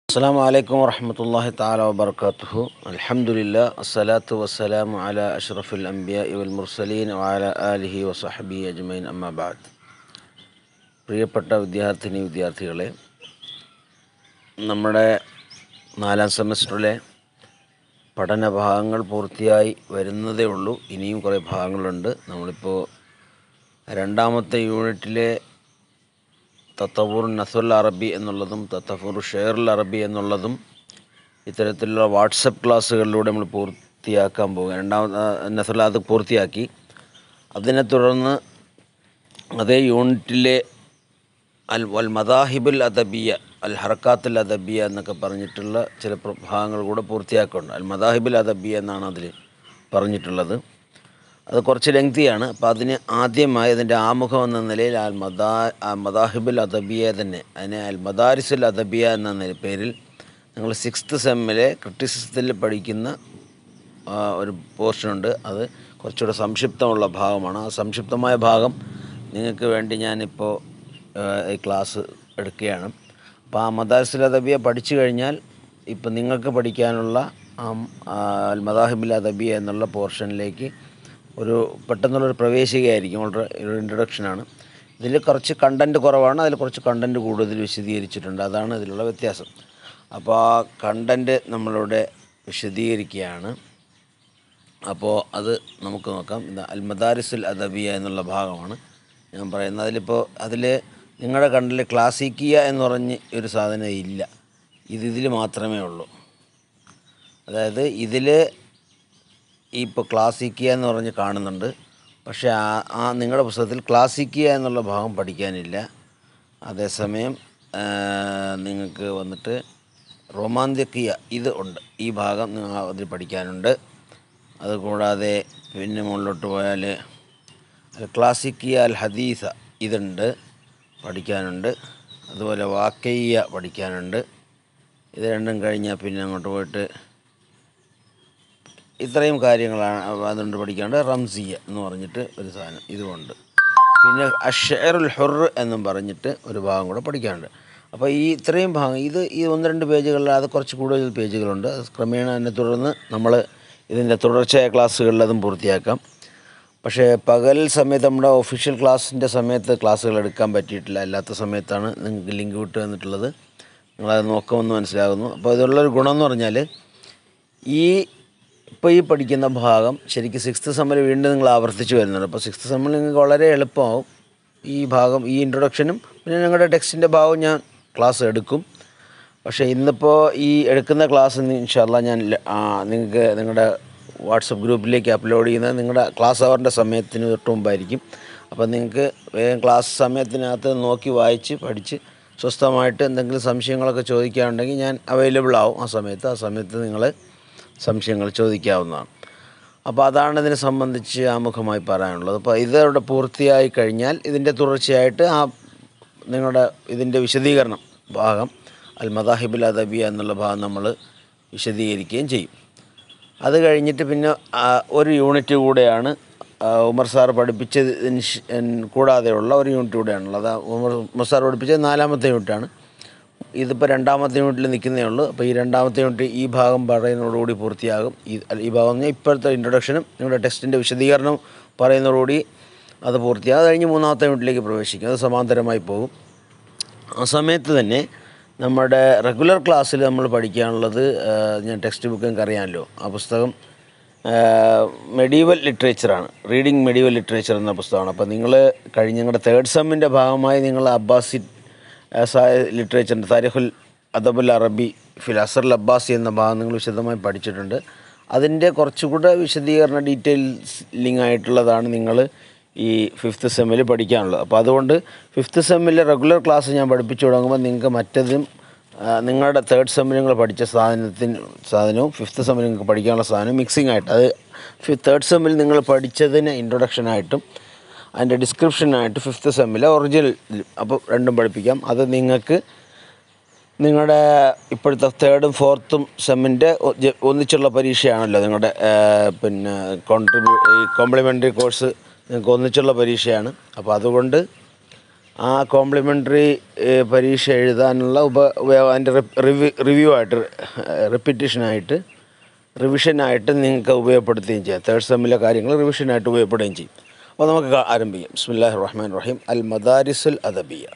السلام عليكم ورحمة الله تعالى وبركاته الحمد لله الصلاة والسلام على أشرف الأنبياء والمرسلين وعلى آله وصحبه أجمعين أما بعد പ്രിയപ്പെട്ട വിദ്യാർത്ഥിനി വിദ്യാർത്ഥികളെ നമ്മുടെ നാലാം സെമസ്റ്ററിലെ പഠന ഭാഗങ്ങൾ പൂർത്തിയായി വരുന്നതേ ഉള്ളൂ ഇനിയും കുറേ ഭാഗങ്ങളുണ്ട് നമ്മളിപ്പോൾ രണ്ടാമത്തെ യൂണിറ്റിലെ തത്തവൂർ നസുൽ അറബി എന്നുള്ളതും തത്തഫൂർ ഷെയറുൽ അറബി എന്നുള്ളതും ഇത്തരത്തിലുള്ള വാട്സപ്പ് ക്ലാസ്സുകളിലൂടെ നമ്മൾ പൂർത്തിയാക്കാൻ പോകുക രണ്ടാമത് നസുൽ അത് പൂർത്തിയാക്കി അതിനെ തുടർന്ന് അതേ യൂണിറ്റിലെ അൽ വൽ മദാഹിബുൽ അദബിയ അൽ ഹർക്കാത്തുൽ അദബിയ എന്നൊക്കെ പറഞ്ഞിട്ടുള്ള ചില പ്ര- ഭാഗങ്ങൾ കൂടെ പൂർത്തിയാക്കുന്നുണ്ട് അൽ മദാഹിബുൽ അദബിയ എന്നാണ് അതിൽ പറഞ്ഞിട്ടുള്ളത് അത് കുറച്ച് ലെങ്തിയാണ് അപ്പോൾ അതിന് ആദ്യമായി അതിൻ്റെ ആമുഖം എന്ന നിലയിൽ അൽ മദാ ആ മദാഹിബുൽ അദബിയ തന്നെ അതിനെ അൽ മദാരിസുൽ അദബിയ എന്ന നില- പേരിൽ നിങ്ങൾ സിക്സ്ത് സെമ്മിലെ ക്രിറ്റിസിസത്തിൽ പഠിക്കുന്ന ആ, ഒരു പോർഷനുണ്ട് അത് കുറച്ചുകൂടെ സംക്ഷിപ്തമുള്ള ഭാഗമാണ് ആ സംക്ഷിപ്തമായ ഭാഗം നിങ്ങൾക്ക് വേണ്ടി ഞാനിപ്പോൾ ആ, ഈ ക്ലാസ് എടുക്കുകയാണ് അപ്പോൾ ആ മദാരിസുൽ അദബിയ പഠിച്ചു കഴിഞ്ഞാൽ ഇപ്പം നിങ്ങൾക്ക് പഠിക്കാനുള്ള ആ ആ, അൽ മദാഹിബുൽ അദബിയ എന്നുള്ള പോർഷനിലേക്ക് ഒരു പെട്ടെന്നുള്ളൊരു പ്രവേശികയായിരിക്കും വളരെ ഒരു ഇൻട്രൊഡക്ഷനാണ് ഇതിൽ കുറച്ച് കണ്ടൻറ്റ് കുറവാണ് അതിൽ കുറച്ച് കണ്ടൻറ്റ് കൂടുതൽ വിശദീകരിച്ചിട്ടുണ്ട് അതാണ് ഇതിലുള്ള വ്യത്യാസം അപ്പോൾ ആ കണ്ടൻറ്റ് നമ്മളിവിടെ വിശദീകരിക്കുകയാണ് അപ്പോൾ അത് നമുക്ക് നോക്കാം ഇത് അൽ മദാരിസുൽ അദബിയ എന്നുള്ള ഭാഗമാണ് ഞാൻ പറയുന്നത് അതിലിപ്പോൾ അതിൽ നിങ്ങളുടെ കണ്ടിൽ ക്ലാസിക്കിയ എന്ന് പറഞ്ഞ് ഒരു സാധനം ഇല്ല ഇത് ഇതിൽ മാത്രമേ ഉള്ളൂ അതായത് ഇതിൽ ഇപ്പോൾ ക്ലാസിക്കിയ എന്ന് പറഞ്ഞ് കാണുന്നുണ്ട് പക്ഷേ ആ ആ നിങ്ങളുടെ പുസ്തകത്തിൽ ക്ലാസിക്കിയ എന്നുള്ള ഭാഗം പഠിക്കാനില്ല അതേസമയം ആ, നിങ്ങൾക്ക് വന്നിട്ട് റൊമാന്തിക്കിയ ഇത് ഉണ്ട് ഈ ഭാഗം നിങ്ങൾ അതിൽ പഠിക്കാനുണ്ട് അതുകൂടാതെ പിന്നെ മുകളിലോട്ട് പോയാൽ അൽ ക്ലാസിക്കിയ അൽ ഹദീസ ഇതുണ്ട് പഠിക്കാനുണ്ട് അതുപോലെ വാക്കയ്യ പഠിക്കാനുണ്ട് ഇത് രണ്ടും കഴിഞ്ഞാൽ പിന്നെ അങ്ങോട്ട് പോയിട്ട് ഇത്രയും കാര്യങ്ങളാണ് അതുകൊണ്ട് പഠിക്കാണ്ട് റംസിയ എന്ന് പറഞ്ഞിട്ട് ഒരു സാധനം ഇതുമുണ്ട് പിന്നെ അഷറുൽ ഹുർ എന്നും പറഞ്ഞിട്ട് ഒരു ഭാഗം കൂടെ പഠിക്കാനുണ്ട് അപ്പോൾ ഈ ഇത്രയും ഭാഗം ഇത് ഈ ഒന്ന് രണ്ട് പേജുകളിൽ അത് കുറച്ച് കൂടുതൽ പേജുകളുണ്ട് അത് ക്രമേണ അതിനെ തുടർന്ന് നമ്മൾ ഇതിൻ്റെ തുടർച്ചയായ ക്ലാസ്സുകളിൽ അതും പൂർത്തിയാക്കാം പക്ഷേ പകൽ സമയത്ത് നമ്മുടെ ഒഫീഷ്യൽ ക്ലാസ്സിൻ്റെ സമയത്ത് ക്ലാസ്സുകൾ എടുക്കാൻ പറ്റിയിട്ടില്ല അല്ലാത്ത സമയത്താണ് നിങ്ങൾക്ക് ലിങ്ക് വിട്ട് തന്നിട്ടുള്ളത് നിങ്ങളത് നോക്കുമെന്ന് മനസ്സിലാകുന്നു അപ്പോൾ ഇതുള്ളൊരു ഗുണം എന്ന് പറഞ്ഞാൽ ഈ ഇപ്പോൾ ഈ പഠിക്കുന്ന ഭാഗം ശരിക്കും സിക്സ്ത് സെമ്മിൽ വീണ്ടും നിങ്ങൾ ആവർത്തിച്ച് വരുന്നുണ്ട് അപ്പോൾ സിക്സ്ത് സെമ്മിൽ നിങ്ങൾക്ക് വളരെ എളുപ്പമാവും ഈ ഭാഗം ഈ ഇൻട്രൊഡക്ഷനും പിന്നെ ഞങ്ങളുടെ ടെക്സ്റ്റിൻ്റെ ഭാഗവും ഞാൻ ക്ലാസ് എടുക്കും പക്ഷേ ഇന്നിപ്പോൾ ഈ എടുക്കുന്ന ക്ലാസ് ഇൻഷാല്ല ഞാൻ ല- ആ, നിങ്ങൾക്ക് നിങ്ങളുടെ വാട്സപ്പ് ഗ്രൂപ്പിലേക്ക് അപ്ലോഡ് ചെയ്യുന്നത് നിങ്ങളുടെ ക്ലാസ് അവറിൻ്റെ സമയത്തിന് തൊട്ട് മുമ്പായിരിക്കും അപ്പോൾ നിങ്ങൾക്ക് വേഗം ക്ലാസ് സമയത്തിനകത്ത് നോക്കി വായിച്ച് പഠിച്ച് സ്വസ്ഥമായിട്ട് എന്തെങ്കിലും സംശയങ്ങളൊക്കെ ചോദിക്കാനുണ്ടെങ്കിൽ ഞാൻ അവൈലബിൾ ആവും ആ സമയത്ത് ആ സമയത്ത് നിങ്ങൾ സംശയങ്ങൾ ചോദിക്കാവുന്നതാണ് അപ്പോൾ അതാണ് ഇതിനെ സംബന്ധിച്ച് ആമുഖമായി പറയാനുള്ളത് അപ്പോൾ ഇത് അവിടെ പൂർത്തിയായി കഴിഞ്ഞാൽ ഇതിൻ്റെ തുടർച്ചയായിട്ട് ആ നിങ്ങളുടെ ഇതിൻ്റെ വിശദീകരണം ഭാഗം അൽ മദാഹിബുൽ അദബിയ എന്നുള്ള ഭാഗം നമ്മൾ വിശദീകരിക്കുകയും ചെയ്യും അത് കഴിഞ്ഞിട്ട് പിന്നെ ആ, ഒരു യൂണിറ്റ് കൂടെയാണ് ആ, ഉമർ സാർ പഠിപ്പിച്ചതിന് ശ്- എൻ- കൂടാതെയുള്ള ഒരു യൂണിറ്റ് കൂടെയാണുള്ളത് അത് ഉമർ ഉമർ സാർ പഠിപ്പിച്ചത് നാലാമത്തെ യൂണിറ്റാണ് ഇതിപ്പോൾ രണ്ടാമത്തെ യൂണിറ്റിൽ നിൽക്കുന്നേ ഉള്ളൂ അപ്പോൾ ഈ രണ്ടാമത്തെ യൂണിറ്റ് ഈ ഭാഗം പറയുന്നതോടുകൂടി പൂർത്തിയാകും ഈ അല്ല, ഈ ഭാഗം എന്ന് പറഞ്ഞാൽ ഇപ്പോഴത്തെ ഇൻട്രൊഡക്ഷനും നിങ്ങളുടെ ടെസ്റ്റിൻ്റെ വിശദീകരണവും പറയുന്നതോടുകൂടി അത് പൂർത്തിയാകും അത് കഴിഞ്ഞ് മൂന്നാമത്തെ യൂണിറ്റിലേക്ക് പ്രവേശിക്കും അത് സമാന്തരമായി പോകും ആ സമയത്ത് തന്നെ നമ്മുടെ റെഗുലർ ക്ലാസ്സിൽ നമ്മൾ പഠിക്കാനുള്ളത് ആ, ഞാൻ ടെക്സ്റ്റ് ബുക്ക് നിങ്ങൾക്ക് അറിയാമല്ലോ ആ പുസ്തകം മെഡീവൽ ലിറ്ററേച്ചറാണ് റീഡിങ് മെഡീവൽ ലിറ്ററേച്ചർ എന്ന പുസ്തകമാണ് അപ്പോൾ നിങ്ങൾ കഴിഞ്ഞ നിങ്ങളുടെ തേർഡ് സെമ്മിൻ്റെ ഭാഗമായി നിങ്ങൾ അബ്ബാസി ലിറ്ററേച്ചറിൻ്റെ താരിഖുൽ അദബുൽ അറബി ഫിൽ അസറുൽ അബ്ബാസി എന്ന ഭാഗം നിങ്ങൾ വിശദമായി പഠിച്ചിട്ടുണ്ട് അതിൻ്റെ കുറച്ചുകൂടെ വിശദീകരണ ഡീറ്റെയിൽസ് ലിങ്ക് ആയിട്ടുള്ളതാണ് നിങ്ങൾ ഈ ഫിഫ്ത്ത് സെമ്മിൽ പഠിക്കാനുള്ളത് അപ്പോൾ അതുകൊണ്ട് ഫിഫ്ത്ത് സെമ്മിലെ റെഗുലർ ക്ലാസ് ഞാൻ പഠിപ്പിച്ചു തുടങ്ങുമ്പോൾ നിങ്ങൾക്ക് മറ്റതും ആ, നിങ്ങളുടെ തേർഡ് സെമ്മിൽ നിങ്ങൾ പഠിച്ച സാധനത്തിന് സാധനവും ഫിഫ്ത്ത് സെമ്മിൽ നിങ്ങൾക്ക് പഠിക്കാനുള്ള സാധനവും മിക്സിംഗ് ആയിട്ട് അത് തേർഡ് സെമ്മിൽ നിങ്ങൾ പഠിച്ചതിന് ഇൻട്രൊഡക്ഷനായിട്ടും അതിൻ്റെ ഡിസ്ക്രിപ്ഷനായിട്ട് ഫിഫ്ത്ത് സെമ്മിലെ ഒറിജിനൽ അപ്പോൾ രണ്ടും പഠിപ്പിക്കാം അത് നിങ്ങൾക്ക് നിങ്ങളുടെ ഇപ്പോഴത്തെ തേർഡും ഫോർത്തും സെമ്മിൻ്റെ ഒന്നിച്ചുള്ള പരീക്ഷയാണല്ലോ നിങ്ങളുടെ ആ, പിന്നെ കോൺട്രിബ്യൂ ഈ കോംപ്ലിമെൻ്ററി കോഴ്സ് നിങ്ങൾക്ക് ഒന്നിച്ചുള്ള പരീക്ഷയാണ് അപ്പോൾ അതുകൊണ്ട് ആ കോംപ്ലിമെൻ്ററി പരീക്ഷ എഴുതാനുള്ള ഉപ ഉപ- അതിൻ്റെ റിവ്യൂ റിവ്യൂ ആയിട്ട് റിപ്പീറ്റേഷനായിട്ട് റിവിഷനായിട്ട് നിങ്ങൾക്ക് ഉപയോഗപ്പെടുത്തുകയും ചെയ്യാം തേർഡ് സെമ്മിലെ കാര്യങ്ങൾ റിവിഷനായിട്ട് ഉപയോഗപ്പെടുകയും ചെയ്യും അപ്പോൾ നമുക്ക് കാ- ആരംഭിക്കാം ബിസ്മില്ലാഹി റഹ്മാൻ റഹീം അൽ മദാരിസുൽ അദബിയ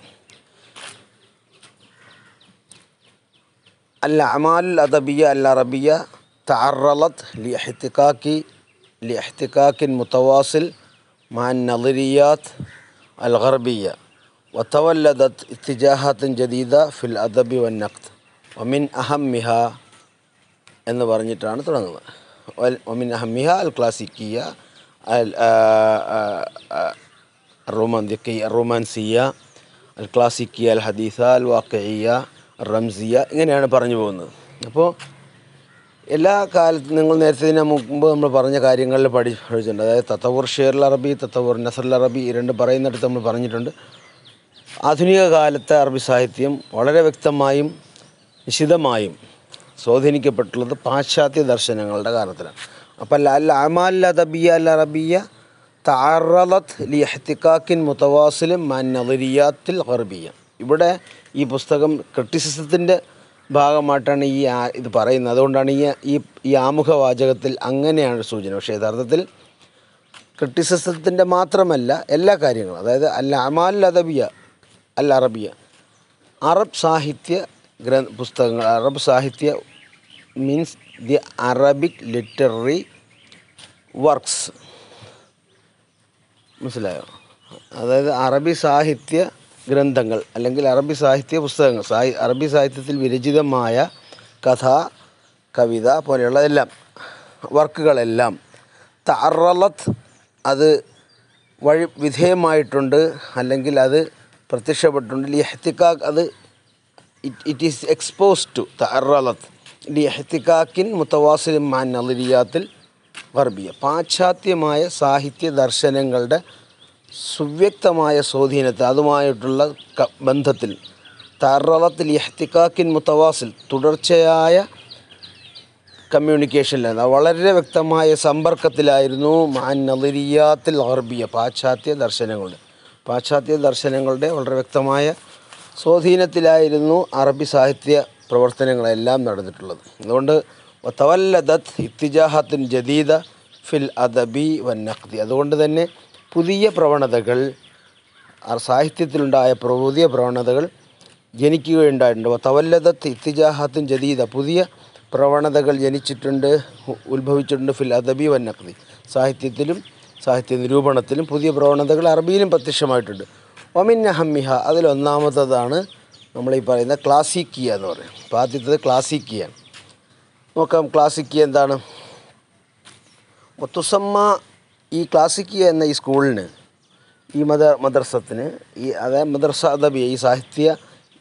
الأعمال الأدبية العربية تعرضت لاحتكاك لاحتكاك متواصل مع النظريات الغربية وتولدت اتجاهات جديدة في الأدب والنقد ومن أهمها എന്ന് പറഞ്ഞിട്ടാണ് തുടങ്ങുന്നത് വൽ- ومن أهمها الكلاسيكية ال- آ- آ- آ- الرومانتيكية الرومانسية الكلاسيكية الحديثة الواقعية الرمزية ഇങ്ങനെയാണ് പറഞ്ഞു പോകുന്നത് അപ്പോൾ എല്ലാ കാലത്തും നിങ്ങൾ നേരത്തെ ഇതിന് മുമ്പ് നമ്മൾ പറഞ്ഞ കാര്യങ്ങളിൽ പഠി പഠിച്ചിട്ടുണ്ട് അതായത് തത്തവൂർ ഷെയർ അറബി തത്തവൂർ നസർ അറബി ഈ രണ്ട് പറയുന്നിടത്ത് നമ്മൾ പറഞ്ഞിട്ടുണ്ട് ആധുനിക കാലത്തെ അറബി സാഹിത്യം വളരെ വ്യക്തമായും നിശിതമായും സ്വാധീനിക്കപ്പെട്ടുള്ളത് പാശ്ചാത്യ ദർശനങ്ങളുടെ കാലത്തിലാണ് അപ്പം അൽ അമാൽ അദബിയ അൽ അറബിയ താറലത്ത് ലി എഹ്തിക്കാക്കിൻ മുത്തവാസിലും മാൻ നദരിയാത്തിൽ ഗർബിയ ഇവിടെ ഈ പുസ്തകം ക്രിട്ടിസിസത്തിൻ്റെ ഭാഗമായിട്ടാണ് ഈ ആ- ഇത് പറയുന്നത് അതുകൊണ്ടാണ് ഈ ഈ ഈ ആമുഖ വാചകത്തിൽ അങ്ങനെയാണ് സൂചന പക്ഷേ യഥാർത്ഥത്തിൽ ക്രിട്ടിസിസത്തിൻ്റെ മാത്രമല്ല എല്ലാ കാര്യങ്ങളും അതായത് അല്ല അമാൽ അദബിയ അൽ അറബിയ അറബ് സാഹിത്യ ഗ്ര പുസ്തകങ്ങൾ അറബ് സാഹിത്യ means the Arabic literary works മനസ്സിലായോ അതായത് അറബി സാഹിത്യ ഗ്രന്ഥങ്ങൾ അല്ലെങ്കിൽ അറബി സാഹിത്യ പുസ്തകങ്ങൾ സാഹി അറബി സാഹിത്യത്തിൽ വിരചിതമായ കഥ കവിത പോലെയുള്ളതെല്ലാം വർക്കുകളെല്ലാം തറലത്ത് അത് വഴി വിധേയമായിട്ടുണ്ട് അല്ലെങ്കിൽ അത് പ്രത്യക്ഷപ്പെട്ടിട്ടുണ്ട് ലിഹ്തിക്കാക്ക് അത് ഇറ്റ് ഈസ് എക്സ്പോസ് ടു തറലത്ത് ലിഹ്തിക്കാക്കിൻ മുത്തവാസിലും മാൻ നളിരിയാത്തിൽ ഗർബിയ പാശ്ചാത്യമായ സാഹിത്യ ദർശനങ്ങളുടെ സുവ്യക്തമായ സ്വാധീനത്തിൽ അതുമായിട്ടുള്ള ക- ബന്ധത്തിൽ തറലത്തിൽ ഇഹ്തിക്കാക്കിൻ മുത്തവാസിൽ തുടർച്ചയായ കമ്മ്യൂണിക്കേഷനിലായിരുന്നു അത് വളരെ വ്യക്തമായ സമ്പർക്കത്തിലായിരുന്നു മാൻ നദിരിയാത്തിൽ അറബിയ പാശ്ചാത്യ ദർശനങ്ങളുടെ പാശ്ചാത്യ ദർശനങ്ങളുടെ വളരെ വ്യക്തമായ സ്വാധീനത്തിലായിരുന്നു അറബി സാഹിത്യ പ്രവർത്തനങ്ങളെല്ലാം നടന്നിട്ടുള്ളത് അതുകൊണ്ട് തവല്ലദത്ത് ഇത്തിജാഹത്തിൻ ജദീദ ഫിൽ അദബി വൻ നഖ്ദി അതുകൊണ്ട് തന്നെ പുതിയ പ്രവണതകൾ ആ സാഹിത്യത്തിലുണ്ടായ പ്ര- പുതിയ പ്രവണതകൾ ജനിക്കുകയുണ്ടായിട്ടുണ്ട് തവല്ലദത്ത് ഇത്തിജാഹത്തും ജദീദ പുതിയ പ്രവണതകൾ ജനിച്ചിട്ടുണ്ട് ഉ- ഉത്ഭവിച്ചിട്ടുണ്ട് ഫിൽ അദബി വന്നഖ്ദി സാഹിത്യത്തിലും സാഹിത്യ നിരൂപണത്തിലും പുതിയ പ്രവണതകൾ അറബിയിലും പ്രത്യക്ഷമായിട്ടുണ്ട് ഒമിൻ അഹമ്മിഹ അതിലൊന്നാമത്തതാണ് നമ്മളീ പറയുന്ന ക്ലാസിക്കിയ എന്ന് പറയും അപ്പോൾ ആദ്യത്തത് ക്ലാസിക്കിയാണ് നോക്കാം ക്ലാസിക്കിയ എന്താണ് ഒത്തുസമ്മ ഈ ക്ലാസിക്കിയ എന്ന ഈ സ്കൂളിന് ഈ മദ മദ്രസത്തിന് ഈ അതായത് മദ്രസ അദബിയ ഈ സാഹിത്യ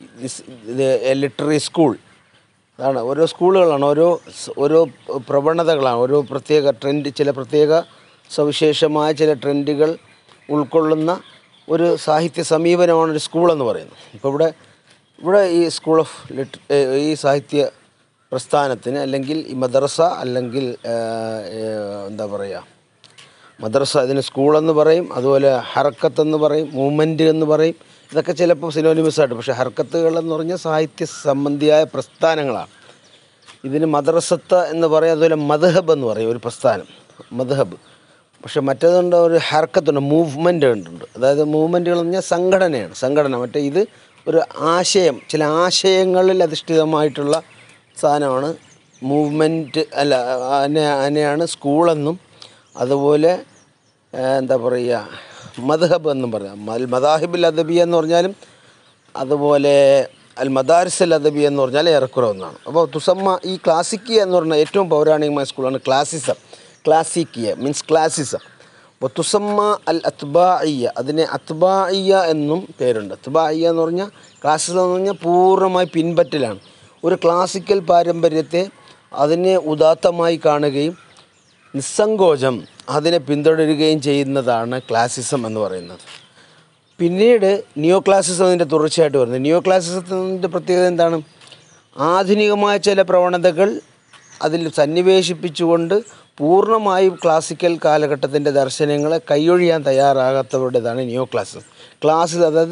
ലിറ്റററി സ്കൂൾ അതാണ് ഓരോ സ്കൂളുകളാണ് ഓരോ സ് ഓരോ പ്രവണതകളാണ് ഓരോ പ്രത്യേക ട്രെൻഡ് ചില പ്രത്യേക സവിശേഷമായ ചില ട്രെൻഡുകൾ ഉൾക്കൊള്ളുന്ന ഒരു സാഹിത്യ സമീപനമാണ് ഒരു സ്കൂളെന്ന് പറയുന്നത് ഇപ്പോൾ ഇവിടെ ഇവിടെ ഈ സ്കൂൾ ഓഫ് ലിറ്റ് ഈ സാഹിത്യ പ്രസ്ഥാനത്തിന് അല്ലെങ്കിൽ ഈ മദ്രസ അല്ലെങ്കിൽ ആ, ഏ, എന്താ പറയുക മദ്രസ ഇതിന് സ്കൂളെന്ന് പറയും അതുപോലെ ഹർക്കത്ത് എന്ന് പറയും മൂവ്മെൻറ്റ് എന്ന് പറയും ഇതൊക്കെ ചിലപ്പോൾ സിനോനിമസ് ആയിട്ട് പക്ഷേ ഹർക്കത്തുകൾ എന്ന് പറഞ്ഞാൽ സാഹിത്യ സംബന്ധിയായ പ്രസ്ഥാനങ്ങളാണ് ഇതിന് മദ്രസത്ത് എന്ന് പറയും അതുപോലെ മദ്ഹബ് എന്ന് പറയും ഒരു പ്രസ്ഥാനം മദ്ഹബ് പക്ഷെ മറ്റേതുണ്ട് ഒരു ഹർക്കത്തുണ്ട് മൂവ്മെൻ്റ് ഉണ്ട് അതായത് മൂവ്മെൻറ്റുകൾ എന്ന് പറഞ്ഞാൽ സംഘടനയാണ് സംഘടന മറ്റേ ഇത് ഒരു ആശയം ചില ആശയങ്ങളിൽ അധിഷ്ഠിതമായിട്ടുള്ള സാധനമാണ് മൂവ്മെൻറ്റ് അല്ല അതിനെ അതിനെയാണ് സ്കൂളെന്നും അതുപോലെ ആ, എന്താ പറയുക മദ്ഹബ് എന്നും പറയാം അൽ മദാഹിബുൽ അദബിയ എന്ന് പറഞ്ഞാലും അതുപോലെ അൽ മദാരിസൽ അദബി എന്ന് പറഞ്ഞാൽ ഏറെക്കുറെ ഒന്നാണ് അപ്പോൾ തുസമ്മ ഈ ക്ലാസിക്കിയ എന്ന് പറഞ്ഞാൽ ഏറ്റവും പൗരാണികമായ സ്കൂളാണ് ക്ലാസിസം ക്ലാസിക്കിയ മീൻസ് ക്ലാസിസം അപ്പോൾ തുസമ്മ അൽ അത്ബാഇയ അതിനെ അത്ബാഇയ എന്നും പേരുണ്ട് അത്ബാഇയ എന്ന് പറഞ്ഞാൽ ക്ലാസിസം എന്ന് പറഞ്ഞാൽ പൂർണ്ണമായി പിൻപറ്റലാണ് ഒരു ക്ലാസിക്കൽ പാരമ്പര്യത്തെ അതിനെ ഉദാത്തമായി കാണുകയും നിസ്സങ്കോചം അതിനെ പിന്തുടരുകയും ചെയ്യുന്നതാണ് ക്ലാസിസം എന്ന് പറയുന്നത് പിന്നീട് നിയോ ക്ലാസിസം അതിൻ്റെ തുടർച്ചയായിട്ട് വരുന്നത് നിയോ ക്ലാസിസത്തിൻ്റെ പ്രത്യേകത എന്താണ് ആധുനികമായ ചില പ്രവണതകൾ അതിൽ സന്നിവേശിപ്പിച്ചുകൊണ്ട് പൂർണ്ണമായും ക്ലാസിക്കൽ കാലഘട്ടത്തിൻ്റെ ദർശനങ്ങളെ കൈയൊഴിയാൻ തയ്യാറാകാത്തവരുടേതാണ് നിയോ ക്ലാസിസം ക്ലാസ് അതായത്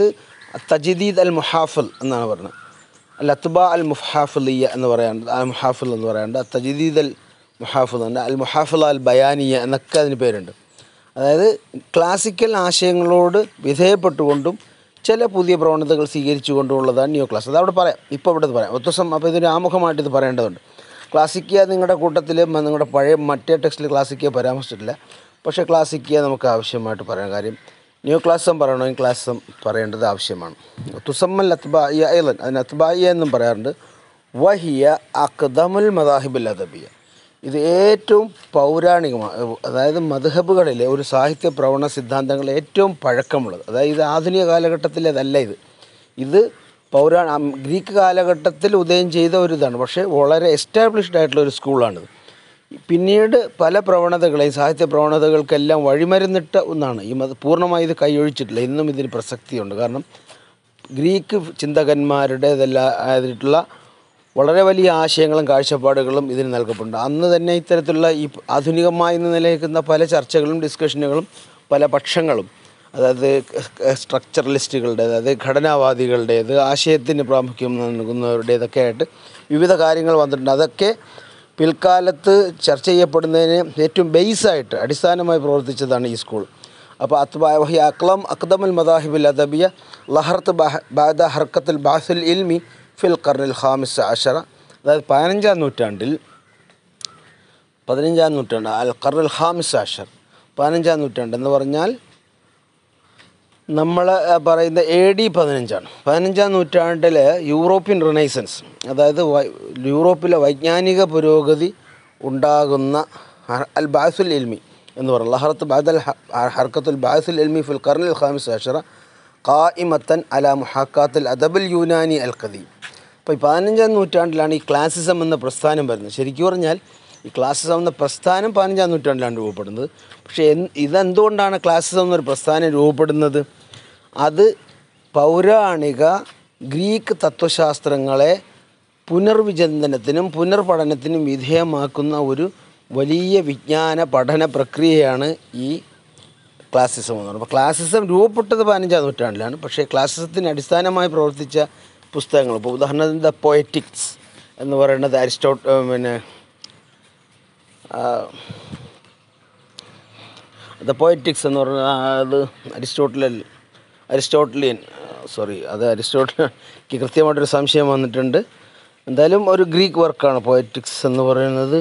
തജിദീദ് അൽ മുഹാഫിൽ എന്നാണ് പറയുന്നത് അൽ അത്ബ അൽ മുഹാഫിലിയ എന്ന് പറയാറുണ്ട് അൽ മുഹാഫിൽ എന്ന് പറയാറുണ്ട് തജിദീദ് അൽ മുഹാഫിൽ ഉണ്ട് അൽ മുഹാഫിൽ അൽ ബയാനിയ എന്നൊക്കെ അതിന് പേരുണ്ട് അതായത് ക്ലാസിക്കൽ ആശയങ്ങളോട് വിധേയപ്പെട്ടുകൊണ്ടും ചില പുതിയ പ്രവണതകൾ സ്വീകരിച്ചുകൊണ്ടുള്ളതാണ് ന്യൂ ക്ലാസ് അതവിടെ പറയാം ഇപ്പോൾ ഇവിടെ പറയാം ഒത്തുസം അപ്പോൾ ഇതൊരു ആമുഖമായിട്ട് ഇത് പറയേണ്ടതുണ്ട് ക്ലാസിക്ക നിങ്ങളുടെ കൂട്ടത്തിൽ മ- നിങ്ങളുടെ പഴയ മറ്റേ ടെക്സ്റ്റിൽ ക്ലാസിക്ക പരാമർശിച്ചിട്ടില്ല പക്ഷേ ക്ലാസിക്ക നമുക്ക് ആവശ്യമായിട്ട് പറയാൻ കാര്യം ന്യൂ ക്ലാസ്സം പറയണമെങ്കിൽ ക്ലാസ്സം പറയേണ്ടത് ആവശ്യമാണ് തുസമ്മൽ അത്ബായിയ ഐലൻ അതിന് അത്ബായിയ എന്നും പറയാറുണ്ട് വഹിയ അക്ദമുൽ മദാഹിബുൽ അദബിയ ഇത് ഏറ്റവും പൗരാണികമാണ് അതായത് മധുഹബുകളിലെ ഒരു സാഹിത്യ പ്രവണ സിദ്ധാന്തങ്ങൾ ഏറ്റവും പഴക്കമുള്ളത് അതായത് ഇത് ആധുനിക കാലഘട്ടത്തിലേതല്ല ഇത് ഇത് പൗരാ അം, ഗ്രീക്ക് കാലഘട്ടത്തിൽ ഉദയം ചെയ്ത ഒരു ഇതാണ് പക്ഷേ വളരെ എസ്റ്റാബ്ലിഷ്ഡ് ആയിട്ടുള്ള ഒരു സ്കൂളാണിത് പിന്നീട് പല പ്രവണതകളെയും സാഹിത്യ പ്രവണതകൾക്കെല്ലാം വഴിമരുന്നിട്ട ഒന്നാണ് ഈ മത പൂർണ്ണമായി ഇത് കൈയൊഴിച്ചിട്ടില്ല ഇന്നും ഇതിന് പ്രസക്തിയുണ്ട് കാരണം ഗ്രീക്ക് ചിന്തകന്മാരുടേതെല്ലാം ആയിട്ടുള്ള വളരെ വലിയ ആശയങ്ങളും കാഴ്ചപ്പാടുകളും ഇതിന് നൽകപ്പെടുന്നുണ്ട് അന്ന് തന്നെ ഇത്തരത്തിലുള്ള ഈ ആധുനികമായി ഇന്ന് നിലനിൽക്കുന്ന പല ചർച്ചകളും ഡിസ്കഷനുകളും പല പക്ഷങ്ങളും അതായത് സ്ട്രക്ചറലിസ്റ്റുകളുടെ അതായത് ഘടനാവാദികളുടേത് ആശയത്തിന് പ്രാമുഖ്യം നൽകുന്നവരുടേതൊക്കെ ആയിട്ട് വിവിധ കാര്യങ്ങൾ വന്നിട്ടുണ്ട് അതൊക്കെ പിൽക്കാലത്ത് ചർച്ച ചെയ്യപ്പെടുന്നതിന് ഏറ്റവും ബേസായിട്ട് അടിസ്ഥാനമായി പ്രവർത്തിച്ചതാണ് ഈ സ്കൂൾ അപ്പോൾ അത്ബാഹി അക്ലം അക്ദമുൽ മദാഹിബുൽ അദബിയ ലഹർത്ത് ബാദ ഹർക്കത്തുൽ ബാസുൽ ഇൽമി ഫിൽ കർണിൽ ഖാമിസ് അഷറ അതായത് പതിനഞ്ചാം നൂറ്റാണ്ടിൽ പതിനഞ്ചാം നൂറ്റാണ്ട് അൽ കർണൽ ഖാമിസ് അഷർ പതിനഞ്ചാം നൂറ്റാണ്ട് എന്ന് പറഞ്ഞാൽ നമ്മൾ പറയുന്ന എ ഡി പതിനഞ്ചാണ് പതിനഞ്ചാം നൂറ്റാണ്ടിൽ യൂറോപ്യൻ റിനൈസൻസ് അതായത് വൈ- യൂറോപ്പിലെ വൈജ്ഞാനിക പുരോഗതി ഉണ്ടാകുന്ന ഹ- അൽ ബാസുൽ ഇൽമി എന്ന് പറയുന്നത് ലഹറത്ത് ബാദൽ ഹർക്കത്തുൽ ബാസുൽ ഇൽമി ഫിൽ കർണിൽ ഖാമിസ് അഷറ ഖായിമത്തൻ അല മുഹാക്കാത്തുൽ അദബുൽ യൂനാനി അൽ ഖദീം അപ്പോൾ ഈ പതിനഞ്ചാം നൂറ്റാണ്ടിലാണ് ഈ ക്ലാസിസം എന്ന പ്രസ്ഥാനം വരുന്നത് ശരിക്കും പറഞ്ഞാൽ ഈ ക്ലാസിസം എന്ന പ്രസ്ഥാനം പതിനഞ്ചാം നൂറ്റാണ്ടിലാണ് രൂപപ്പെടുന്നത് പക്ഷേ എന്ത് ഇതെന്തുകൊണ്ടാണ് ക്ലാസിസം എന്നൊരു പ്രസ്ഥാനം രൂപപ്പെടുന്നത് അത് പൗരാണിക ഗ്രീക്ക് തത്വശാസ്ത്രങ്ങളെ പുനർവിചിന്തനത്തിനും പുനർപഠനത്തിനും വിധേയമാക്കുന്ന ഒരു വലിയ വിജ്ഞാന പഠന പ്രക്രിയയാണ് ഈ ക്ലാസിസം എന്ന് പറയുന്നത് അപ്പോൾ ക്ലാസിസം രൂപപ്പെട്ടത് പതിനഞ്ചാം നൂറ്റാണ്ടിലാണ് പക്ഷേ ക്ലാസിസത്തിന് അടിസ്ഥാനമായി പ്രവർത്തിച്ച പുസ്തകങ്ങൾ ഇപ്പോൾ ഉദാഹരണത്തിന് ദ പോയറ്റിക്സ് എന്ന് പറയുന്നത് അരിസ്റ്റോട്ട് പിന്നെ ദ പോയറ്റിക്സ് എന്ന് പറഞ്ഞാൽ അത് അരിസ്റ്റോട്ടിലൽ അരിസ്റ്റോട്ടിലിയൻ സോറി അത് അരിസ്റ്റോട്ടിലേക്ക് കൃത്യമായിട്ടൊരു സംശയം വന്നിട്ടുണ്ട് എന്തായാലും ഒരു ഗ്രീക്ക് വർക്കാണ് പോയറ്റിക്സ് എന്ന് പറയുന്നത്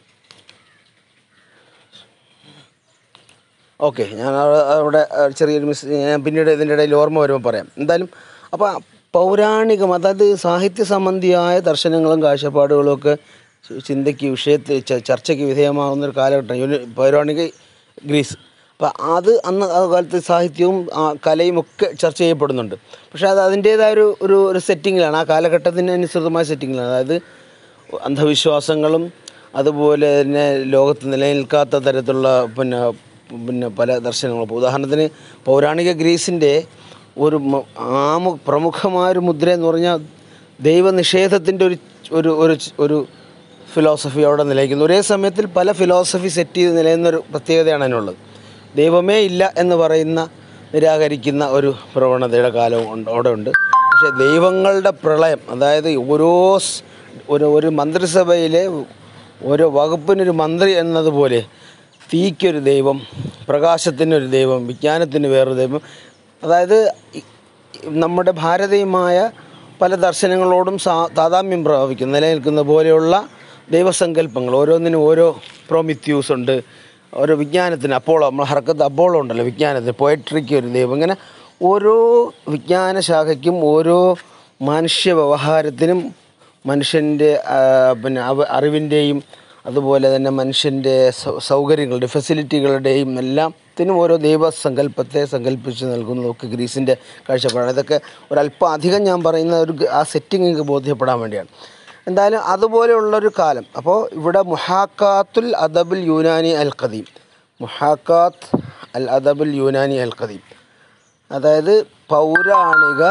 ഓക്കെ ഞാൻ അവിടെ- അവിടെ ചെറിയൊരു മിസ് ഞാൻ പിന്നീട് ഇതിൻ്റെ ഇടയിൽ ഓർമ്മ വരുമ്പോൾ പറയാം എന്തായാലും അപ്പോൾ പൗരാണികം അതായത് സാഹിത്യ സംബന്ധിയായ ദർശനങ്ങളും കാഴ്ചപ്പാടുകളും ഒക്കെ ചി- ചിന്തയ്ക്ക് വിഷയത്തിൽ ച- ചർച്ചയ്ക്ക് വിധേയമാകുന്ന ഒരു കാലഘട്ടം യൂനി- പൗരാണിക ഗ്രീസ് അപ്പോൾ അത് അന്ന് ആ കാലത്ത് സാഹിത്യവും ആ കലയും ഒക്കെ ചർച്ച ചെയ്യപ്പെടുന്നുണ്ട് പക്ഷേ അത് അതിൻ്റേതായ ഒരു ഒരു ഒരു സെറ്റിങ്ങിലാണ് ആ കാലഘട്ടത്തിന് അനുസൃതമായ സെറ്റിങ്ങിലാണ് അതായത് അന്ധവിശ്വാസങ്ങളും അതുപോലെ തന്നെ ലോകത്ത് നിലനിൽക്കാത്ത തരത്തിലുള്ള പിന്നെ പിന്നെ പല ദർശനങ്ങളും ഇപ്പോൾ ഉദാഹരണത്തിന് പൗരാണിക ഗ്രീസിൻ്റെ ഒരു മ- ആമു പ്രമുഖമായൊരു മുദ്ര എന്ന് പറഞ്ഞാൽ ദൈവനിഷേധത്തിൻ്റെ ഒരു ഒരു ഒരു ഒരു ഫിലോസഫി അവിടെ നിലനിൽക്കുന്നു ഒരേ സമയത്തിൽ പല ഫിലോസഫി സെറ്റ് ചെയ്ത് നിലനിന്നൊരു പ്രത്യേകതയാണ് അതിനുള്ളത് ദൈവമേ ഇല്ല എന്ന് പറയുന്ന നിരാകരിക്കുന്ന ഒരു പ്രവണതയുടെ കാലം ഉണ്ട് അവിടെ ഉണ്ട് പക്ഷേ ദൈവങ്ങളുടെ പ്രളയം അതായത് ഓരോ സ് ഒരു ഒരു മന്ത്രിസഭയിലെ ഓരോ വകുപ്പിനൊരു മന്ത്രി എന്നതുപോലെ തീക്കൊരു ദൈവം പ്രകാശത്തിനൊരു ദൈവം വിജ്ഞാനത്തിന് വേറൊരു ദൈവം അതായത് ഈ- നമ്മുടെ ഭാരതീയമായ പല ദർശനങ്ങളോടും സാ താതാമ്യം പ്രാപിക്കും നിലനിൽക്കുന്ന പോലെയുള്ള ദൈവസങ്കല്പങ്ങൾ ഓരോന്നിനും ഓരോ പ്രോമിത്യൂസ് ഉണ്ട് ഓരോ വിജ്ഞാനത്തിന് അപ്പോളോ നമ്മൾ ഹർക്കത്ത് അപ്പോളോ ഉണ്ടല്ലോ വിജ്ഞാനത്തിന് പോയട്രിക്ക് ഒരു ദൈവം ഇങ്ങനെ ഓരോ വിജ്ഞാന ശാഖയ്ക്കും ഓരോ മനുഷ്യ വ്യവഹാരത്തിനും മനുഷ്യൻ്റെ ആ, പിന്നെ അവ അറിവിൻ്റെയും അതുപോലെ തന്നെ മനുഷ്യൻ്റെ സൗ- സൗകര്യങ്ങളുടെ ഫെസിലിറ്റികളുടെയും എല്ലാത്തിനും ഓരോ ദൈവസങ്കല്പത്തെ സങ്കല്പിച്ച് നൽകുന്നതൊക്കെ ഗ്രീസിൻ്റെ കാഴ്ചപ്പാടാണ് ഇതൊക്കെ ഒരല്പം അധികം ഞാൻ പറയുന്ന ഒരു ഗ- ആ സെറ്റിംഗ് നിങ്ങൾക്ക് ബോധ്യപ്പെടാൻ വേണ്ടിയാണ് എന്തായാലും അതുപോലെയുള്ളൊരു കാലം അപ്പോൾ ഇവിടെ മുഹാക്കാത്തുൽ അദബുൽ യൂനാനി അൽ ഖദീം മുഹാക്കാത്ത് അൽ അദബുൽ യൂനാനി അൽ ഖദീം അതായത് പൗരാണിക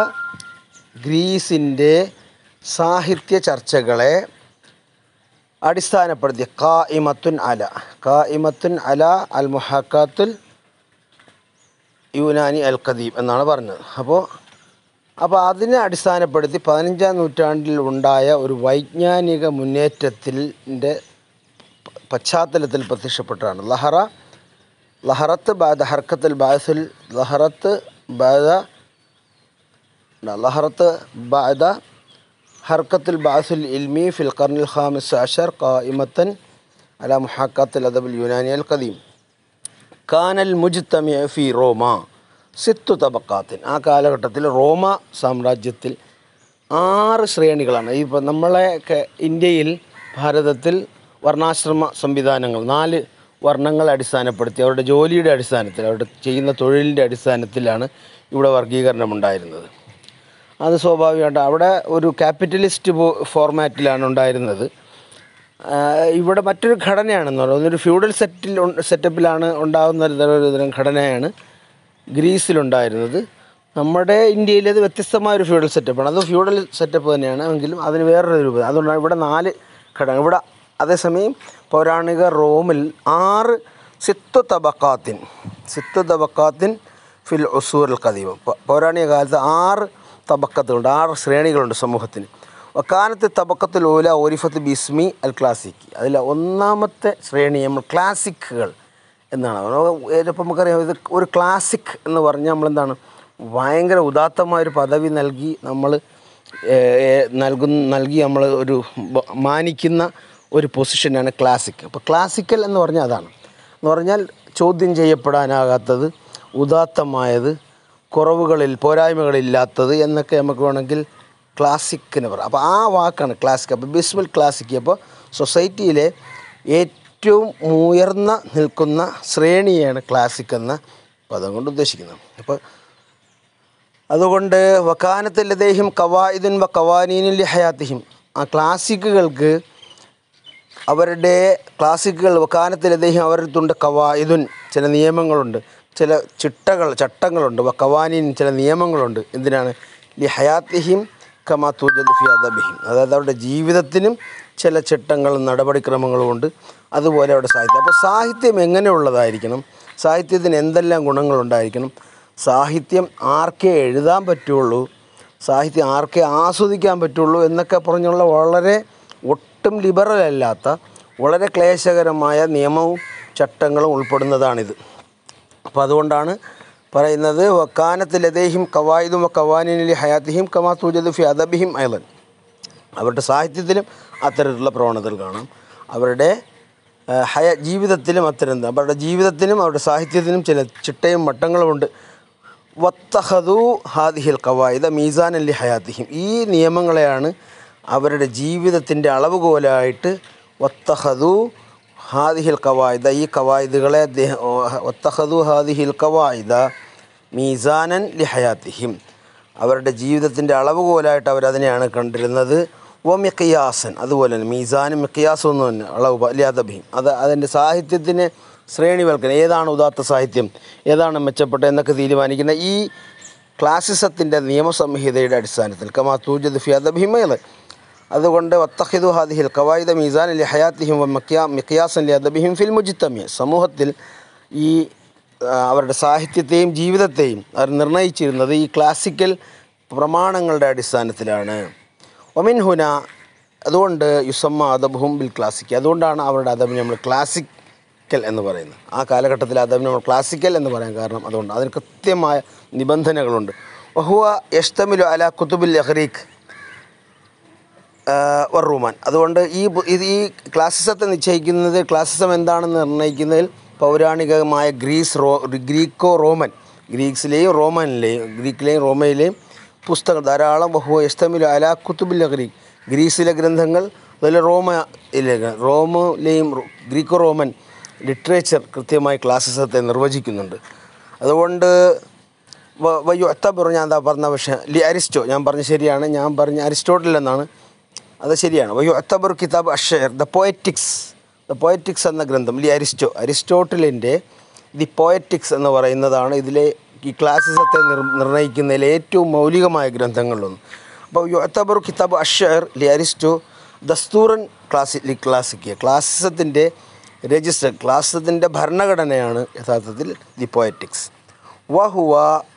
ഗ്രീസിൻ്റെ സാഹിത്യ ചർച്ചകളെ അടിസ്ഥാനപ്പെടുത്തിയ കാ ഇമത്തുൻ അല കാ ഇമത്തുൻ അല അൽ മുഹാക്കാത്തുൽ യൂനാനി അൽ ഖദീം എന്നാണ് പറഞ്ഞത് അപ്പോൾ അപ്പോൾ അതിനെ അടിസ്ഥാനപ്പെടുത്തി പതിനഞ്ചാം നൂറ്റാണ്ടിൽ ഉണ്ടായ ഒരു വൈജ്ഞാനിക മുന്നേറ്റത്തിൻ്റെ പശ്ചാത്തലത്തിൽ പ്രത്യക്ഷപ്പെട്ടതാണ് ലഹറ ലഹറത്ത് ബാദ ഹർക്കത്തിൽ ബാസുൽ ലഹറത്ത് ബാദ ലഹറത്ത് ബാദ ഹർക്കത്തുൽ ബാസുൽ ഇൽമി ഫിൽ ഖർണിൽ ഖാമിസ് അഷർ ഖായിമത്തൻ അല മുഹാക്കാത്തുൽ അദബുൽ യുനാനി അൽ ഖദീം കാനൽ മുജ്തമി ഫി റോമ സിത്തു തബക്കാത്തിൻ ആ കാലഘട്ടത്തിൽ റോമ സാമ്രാജ്യത്തിൽ ആറ് ശ്രേണികളാണ് ഇപ്പോൾ നമ്മളെ ഒക്കെ ഇന്ത്യയിൽ ഭാരതത്തിൽ വർണ്ണാശ്രമ സംവിധാനങ്ങൾ നാല് വർണ്ണങ്ങളെ അടിസ്ഥാനപ്പെടുത്തി അവരുടെ ജോലിയുടെ അടിസ്ഥാനത്തിൽ അവരുടെ ചെയ്യുന്ന തൊഴിലിൻ്റെ അടിസ്ഥാനത്തിലാണ് ഇവിടെ വർഗീകരണം ഉണ്ടായിരുന്നത് അത് സ്വാഭാവികമായിട്ട് അവിടെ ഒരു ക്യാപിറ്റലിസ്റ്റ് ഫോർമാറ്റിലാണ് ഉണ്ടായിരുന്നത് ആഹ് ഇവിടെ മറ്റൊരു ഘടനയാണെന്ന് പറയുന്നത് ഒരു ഫ്യൂഡൽ സെറ്റിൽ ഉൺ- സെറ്റപ്പിലാണ് ഉണ്ടാകുന്ന ഒരു തരം- ഒരു തരം ഘടനയാണ് ഗ്രീസിലുണ്ടായിരുന്നത് നമ്മുടെ ഇന്ത്യയിലേത് വ്യത്യസ്തമായ ഒരു ഫ്യൂഡൽ സെറ്റപ്പാണ് അത് ഫ്യൂഡൽ സെറ്റപ്പ് തന്നെയാണ് എങ്കിലും അതിന് വേറൊരു രൂപം അതുകൊണ്ടാണ് ഇവിടെ നാല് ഘടന ഇവിടെ അതേസമയം പൗരാണിക റോമിൽ ആറ് സിത്തു തബക്കാത്തിൻ സിത്തു തബക്കാത്തിൻ ഫിൽ ഉസൂർ കദീമ പൗരാണിക കാലത്ത് ആറ് തബക്കത്തുണ്ട് ആറ് ശ്രേണികളുണ്ട് സമൂഹത്തിന് വക്കാനത്ത് തബക്കത്തിൽ ഓല ഓരിഫത്ത് ബിസ്മി അൽ ക്ലാസിക് അതിൽ ഒന്നാമത്തെ ശ്രേണി നമ്മൾ ക്ലാസിക്കുകൾ എന്നാണ് ഇപ്പം നമുക്കറിയാം ഇത് ഒരു ക്ലാസിക് എന്ന് പറഞ്ഞാൽ നമ്മളെന്താണ് ഭയങ്കര ഉദാത്തമായ ഒരു പദവി നൽകി നമ്മൾ നൽകുന്ന നൽകി നമ്മൾ ഒരു ബ- മാനിക്കുന്ന ഒരു പൊസിഷനാണ് ക്ലാസിക് അപ്പോൾ ക്ലാസിക്കൽ എന്ന് പറഞ്ഞാൽ അതാണ് എന്ന് പറഞ്ഞാൽ ചോദ്യം ചെയ്യപ്പെടാനാകാത്തത് ഉദാത്തമായത് കുറവുകളിൽ പോരായ്മകളില്ലാത്തത് എന്നൊക്കെ നമുക്ക് വേണമെങ്കിൽ ക്ലാസിക്കിന് പറയാം അപ്പോൾ ആ വാക്കാണ് ക്ലാസിക് അപ്പോൾ ബിസ്മിൽ ക്ലാസിക് അപ്പോൾ സൊസൈറ്റിയിലെ ഏറ്റവും ഉയർന്ന നിൽക്കുന്ന ശ്രേണിയാണ് ക്ലാസിക് എന്ന പദം കൊണ്ട് ഉദ്ദേശിക്കുന്നത് അപ്പോൾ അതുകൊണ്ട് വക്കാനത്തിൽ അദ്ദേഹം കവായിദുൻ വ കവാനീനിൽ ഹയാത്തിഹിം ആ ക്ലാസിക്കുകൾക്ക് അവരുടെ ക്ലാസിക്കുകൾ വക്കാനത്തിൽ അദ്ദേഹം അവരുടെ കവായിദുൻ ചില നിയമങ്ങളുണ്ട് ചില ചിട്ടകൾ ചട്ടങ്ങളുണ്ട് വ കവാനീൻ ചില നിയമങ്ങളുണ്ട് എന്തിനാണ് ലി ഹയാത്തിഹിം കമാ തൂജദ് ഫി അദബിഹിം അതായത് അവരുടെ ജീവിതത്തിനും ചില ചിട്ടങ്ങളും നടപടിക്രമങ്ങളും ഉണ്ട് അതുപോലെ അവിടെ സാഹിത്യം അപ്പോൾ സാഹിത്യം എങ്ങനെയുള്ളതായിരിക്കണം സാഹിത്യത്തിന് എന്തെല്ലാം ഗുണങ്ങളുണ്ടായിരിക്കണം സാഹിത്യം ആർക്കേ എഴുതാൻ പറ്റുള്ളൂ സാഹിത്യം ആർക്കേ ആസ്വദിക്കാൻ പറ്റുള്ളൂ എന്നൊക്കെ പറഞ്ഞുള്ള വളരെ ഒട്ടും ലിബറൽ അല്ലാത്ത വളരെ ക്ലേശകരമായ നിയമവും ചട്ടങ്ങളും ഉൾപ്പെടുന്നതാണിത് അപ്പോൾ അതുകൊണ്ടാണ് പറയുന്നത് വക്കാനത്തിൽ ലതേഹിം കവായിദും കവാനിലി ഹയാത്തിഹിം കമാ തൂജദ് ഫി അദബിഹിം അയലൻ അവരുടെ സാഹിത്യത്തിലും അത്തരത്തിലുള്ള പ്രവണതകൾ കാണാം അവരുടെ ആ, ഹയ ജീവിതത്തിലും അത്തരം അവരുടെ ജീവിതത്തിനും അവരുടെ സാഹിത്യത്തിനും ചില ചിട്ടയും മട്ടങ്ങളുമുണ്ട് വത്തഹദു ഹാദിഹിൽ കവായിദ മീസാൻ അല്ലി ഹയാത്തിഹിം ഈ നിയമങ്ങളെയാണ് അവരുടെ ജീവിതത്തിൻ്റെ അളവുകോലായിട്ട് വത്തഹദു ഹാദിഹിൽ കവായിദ ഈ കവായിദുകളെ അദ്ദേഹം വത്തഹദു ഹാദിഹിൽ കവായിദ മീസാനൻ ലി ഹയാത്തിഹിം അവരുടെ ജീവിതത്തിൻ്റെ അളവുകോലായിട്ട് അവരതിനെയാണ് കണ്ടിരുന്നത് ഓ മിക്കയാസൻ അതുപോലെ തന്നെ മീസാനും മിക്കയാസും എന്ന് തന്നെ അളവ് ലിയാദബിയും അത് അതിൻ്റെ സാഹിത്യത്തിന് ശ്രേണിവൽക്കരണം ഏതാണ് ഉദാത്ത സാഹിത്യം ഏതാണ് മെച്ചപ്പെട്ട എന്നൊക്കെ തീരുമാനിക്കുന്ന ഈ ക്ലാസിസത്തിൻ്റെ നിയമസംഹിതയുടെ അടിസ്ഥാനത്തിൽ കമാ തൂജദ് ഫി അദബിഹിമേത് അതുകൊണ്ട് വത്തഹിദു ഹാദിഹിൽ കവായിദ മീസാൻ ലി ഹയാത്തിഹിം മക്കിയാ മിക്കിയാസൻ ലി അദബിഹിം ഫിൽ മുജിത്തമിയ സമൂഹത്തിൽ ഈ ആ, അവരുടെ സാഹിത്യത്തെയും ജീവിതത്തെയും അവർ നിർണയിച്ചിരുന്നത് ഈ ക്ലാസിക്കൽ പ്രമാണങ്ങളുടെ അടിസ്ഥാനത്തിലാണ് ഒമിൻ ഹുന അതുകൊണ്ട് യുസമ്മ അദബുഹും ബിൽ ക്ലാസിക് അതുകൊണ്ടാണ് അവരുടെ അദബിനെ നമ്മൾ ക്ലാസിക്കൽ എന്ന് പറയുന്നത് ആ കാലഘട്ടത്തിൽ അദബിനെ നമ്മൾ ക്ലാസിക്കൽ എന്ന് പറയാൻ കാരണം അതുകൊണ്ട് അതിന് കൃത്യമായ നിബന്ധനകളുണ്ട് വഹുവ യഷ്തമിലു അല കുത്തുബുൽ ലഹ്രീഖ് വറൂമാൻ അതുകൊണ്ട് ഈ ബു- ഇത് ഈ ക്ലാസിസത്തെ നിശ്ചയിക്കുന്നത് ക്ലാസിസം എന്താണെന്ന് നിർണ്ണയിക്കുന്നതിൽ പൗരാണികമായ ഗ്രീസ് റോ ഗ്രീക്കോ റോമൻ ഗ്രീക്സിലെയും റോമനിലെയും ഗ്രീക്കിലെയും റോമയിലെയും പുസ്തകം ധാരാളം ബഹു എസ്തമിൽ അല കുത്തുബിൽ ഗ്രീക്ക് ഗ്രീസിലെ ഗ്രന്ഥങ്ങൾ അതുപോലെ റോമയിലെ റോമിലെയും റോ- ഗ്രീക്കോ റോമൻ ലിറ്ററേച്ചർ കൃത്യമായി ക്ലാസിസത്തെ നിർവചിക്കുന്നുണ്ട് അതുകൊണ്ട് വ- വയ്യോ എത്തബറു ഞാൻ എന്താ പറഞ്ഞ പക്ഷേ ലി അരിസ്റ്റോ ഞാൻ പറഞ്ഞ ശരിയാണ് ഞാൻ പറഞ്ഞ അരിസ്റ്റോട്ടിൽ എന്നാണ് അത് ശരിയാണ് വയ്യോ എത്തബറു കിതാബ് അഷേർ ദ പോയറ്റിക്സ് ദ പോയറ്റിക്സ് എന്ന ഗ്രന്ഥം ലി അരിസ്റ്റോ അരിസ്റ്റോട്ടിലിൻ്റെ ദി പോയറ്റിക്സ് എന്ന് പറയുന്നതാണ് ഇതിലെ ഈ ക്ലാസിസത്തെ നിർ നിർണ്ണയിക്കുന്നതിലെ ഏറ്റവും മൗലികമായ ഗ്രന്ഥങ്ങളിലൊന്ന് അപ്പോൾ യുഅത്തബറു കിതാബ് അഷർ ലി അരിസ്റ്റോ ദസ്തൂറൻ ക്ലാസി ലി ക്ലാസിക്ക് ക്ലാസിസത്തിൻ്റെ രജിസ്റ്റർ ക്ലാസിസത്തിൻ്റെ ഭരണഘടനയാണ് യഥാർത്ഥത്തിൽ ദി പോയറ്റിക്സ് വഹുവ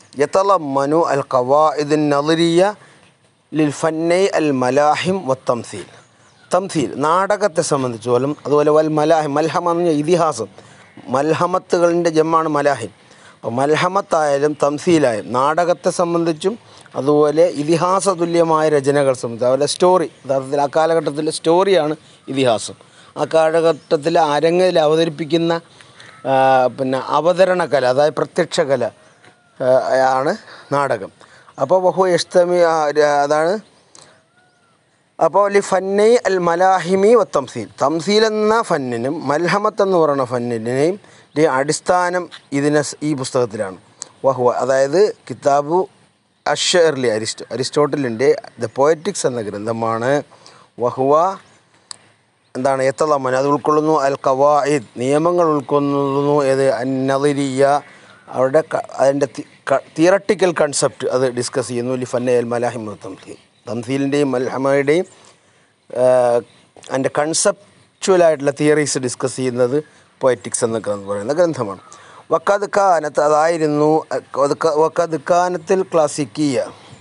യതലമ്മനു അൽ ഖവാഇദ് നദരിയ ലിൽ ഫന്നൈ അൽ മലാഹിം വത്തംസീൽ തംസീൽ നാടകത്തെ സംബന്ധിച്ച് പോലും അതുപോലെ വൽ മലാഹിം മൽഹമ എന്ന് പറഞ്ഞാൽ ഇതിഹാസം മൽഹമത്തുകളിൻ്റെ ജമ്മാണ് മലാഹിം അപ്പോൾ മൽഹമത്തായാലും തംസീലായാലും നാടകത്തെ സംബന്ധിച്ചും അതുപോലെ ഇതിഹാസ തുല്യമായ രചനകൾ സംബന്ധിച്ച് അതുപോലെ സ്റ്റോറി യഥാർത്ഥത്തിൽ ആ കാലഘട്ടത്തിലെ സ്റ്റോറിയാണ് ഇതിഹാസം ആ കാലഘട്ടത്തിൽ അരങ്ങിൽ അവതരിപ്പിക്കുന്ന ആ, പിന്നെ അവതരണ കല അതായത് പ്രത്യക്ഷ കല ആ, ആണ് നാടകം അപ്പോൾ ബഹു ഇഷ്ടമി അതാണ് അപ്പോൾ ലി ഫന്നൈ അൽ മലാഹിമി വ തംസീൽ തംസീൽ എന്ന ഫന്നിനും മൽഹമത്ത് എന്ന് പറയുന്ന ഫന്നിനെയും ന്റെ അടിസ്ഥാനം ഇതിനെ സ് ഈ പുസ്തകത്തിലാണ് വഹുവ അതായത് കിതാബു അഷർലി അരിസ്റ്റോ അരിസ്റ്റോട്ടലിൻ്റെ ദ പോയറ്റിക്സ് എന്ന ഗ്രന്ഥമാണ് വഹുവ എന്താണ് എത്തലമ്മൻ അത് ഉൾക്കൊള്ളുന്നു അൽ കവായിദ് നിയമങ്ങൾ ഉൾക്കൊള്ളുന്നു ഏത് അന്നതിരിയ അവരുടെ ക- അതിൻ്റെ തിയറട്ടിക്കൽ കൺസെപ്റ്റ് അത് ഡിസ്കസ് ചെയ്യുന്നു ലി ഫന്ന അൽ മലാഹിം തംസീൽ തംസീലിൻ്റെയും മൽഹമയുടെയും അതിൻ്റെ കൺസെപ്ച്വലായിട്ടുള്ള തിയറീസ് ഡിസ്കസ് ചെയ്യുന്നത് പോയറ്റിക്സ് എന്ന ഗ്രന്ഥം പറയുന്ന ഗ്രന്ഥമാണ് വക്കത് കാനത്ത് അതായിരുന്നു വക്കത് കാനത്തിൽ ക്ലാസിക്കീയ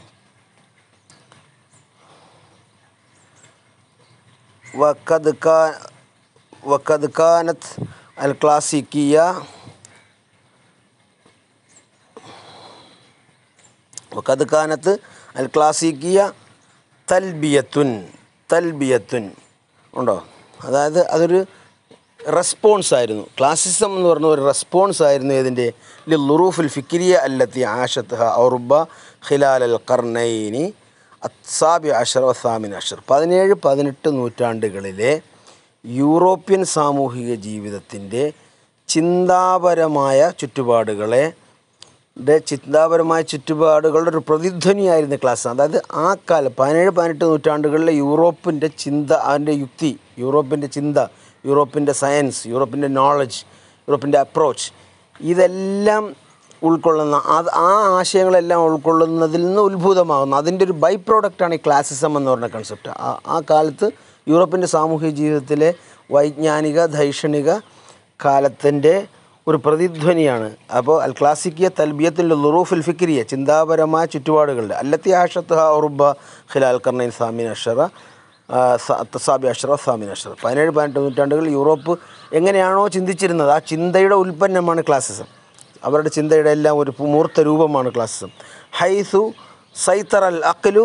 وقد كان وقد كانت الكلاسيكية وقد كانت الكلاسيكية തൽബിയത്തുൻ തൽബിയത്തുൻ ഉണ്ടോ അതായത് അതൊരു റെസ്പോൺസ് ആയിരുന്നു ക്ലാസിസം എന്ന് പറഞ്ഞ ഒരു റെസ്പോൺസ് ആയിരുന്നു ഇതിൻ്റെ ലുറൂഫുൽ ഫിക്രിയ അല്ലത്തി ആഷത്ത് ഔറുബ ഖിലാൽ അൽ കർണൈനി അസാബി അഷർ വസാമിൻ അഷർ പതിനേഴ് പതിനെട്ട് നൂറ്റാണ്ടുകളിലെ യൂറോപ്യൻ സാമൂഹിക ജീവിതത്തിൻ്റെ ചിന്താപരമായ ചുറ്റുപാടുകളെ ടെ ചിന്താപരമായ ചുറ്റുപാടുകളുടെ ഒരു പ്രതിധ്വനിയായിരുന്ന ക്ലാസ് അതായത് ആ കാലം പതിനേഴ് പതിനെട്ട് നൂറ്റാണ്ടുകളിലെ യൂറോപ്പിൻ്റെ ചിന്ത അതിൻ്റെ യുക്തി യൂറോപ്പിൻ്റെ ചിന്ത യൂറോപ്പിൻ്റെ സയൻസ് യൂറോപ്പിൻ്റെ നോളജ് യൂറോപ്പിൻ്റെ അപ്രോച്ച് ഇതെല്ലാം ഉൾക്കൊള്ളുന്ന അത് ആ ആശയങ്ങളെല്ലാം ഉൾക്കൊള്ളുന്നതിൽ നിന്ന് ഉത്ഭൂതമാകുന്നു അതിൻ്റെ ഒരു ബൈ പ്രോഡക്റ്റാണ് ഈ ക്ലാസിസം എന്ന് പറഞ്ഞ കൺസെപ്റ്റ് ആ ആ കാലത്ത് യൂറോപ്പിൻ്റെ സാമൂഹിക ജീവിതത്തിലെ വൈജ്ഞാനിക ധൈഷണിക കാലത്തിൻ്റെ ഒരു പ്രതിധ്വനിയാണ് അപ്പോൾ അൽ ക്ലാസിക്കിയ തൽബിയത്തിൻ്റെ ലുറൂഫുൽ ഫിക്രിയ ചിന്താപരമായ ചുറ്റുപാടുകളുടെ അല്ലത്തി ആഷത്ത് ഉറുബ ഖിലാൽ കർണൈൻ സാമിൻ അഷറ തസാബി അഷറ സാമിൻ അഷറ പതിനേഴ് പതിനെട്ട് നൂറ്റാണ്ടുകളിൽ യൂറോപ്പ് എങ്ങനെയാണോ ചിന്തിച്ചിരുന്നത് ആ ചിന്തയുടെ ഉൽപ്പന്നമാണ് ക്ലാസിസം അവരുടെ ചിന്തയുടെ എല്ലാം ഒരു മൂർത്ത രൂപമാണ് ക്ലാസിസം ഹൈസു സൈത്തർ അൽ അഖ്ലു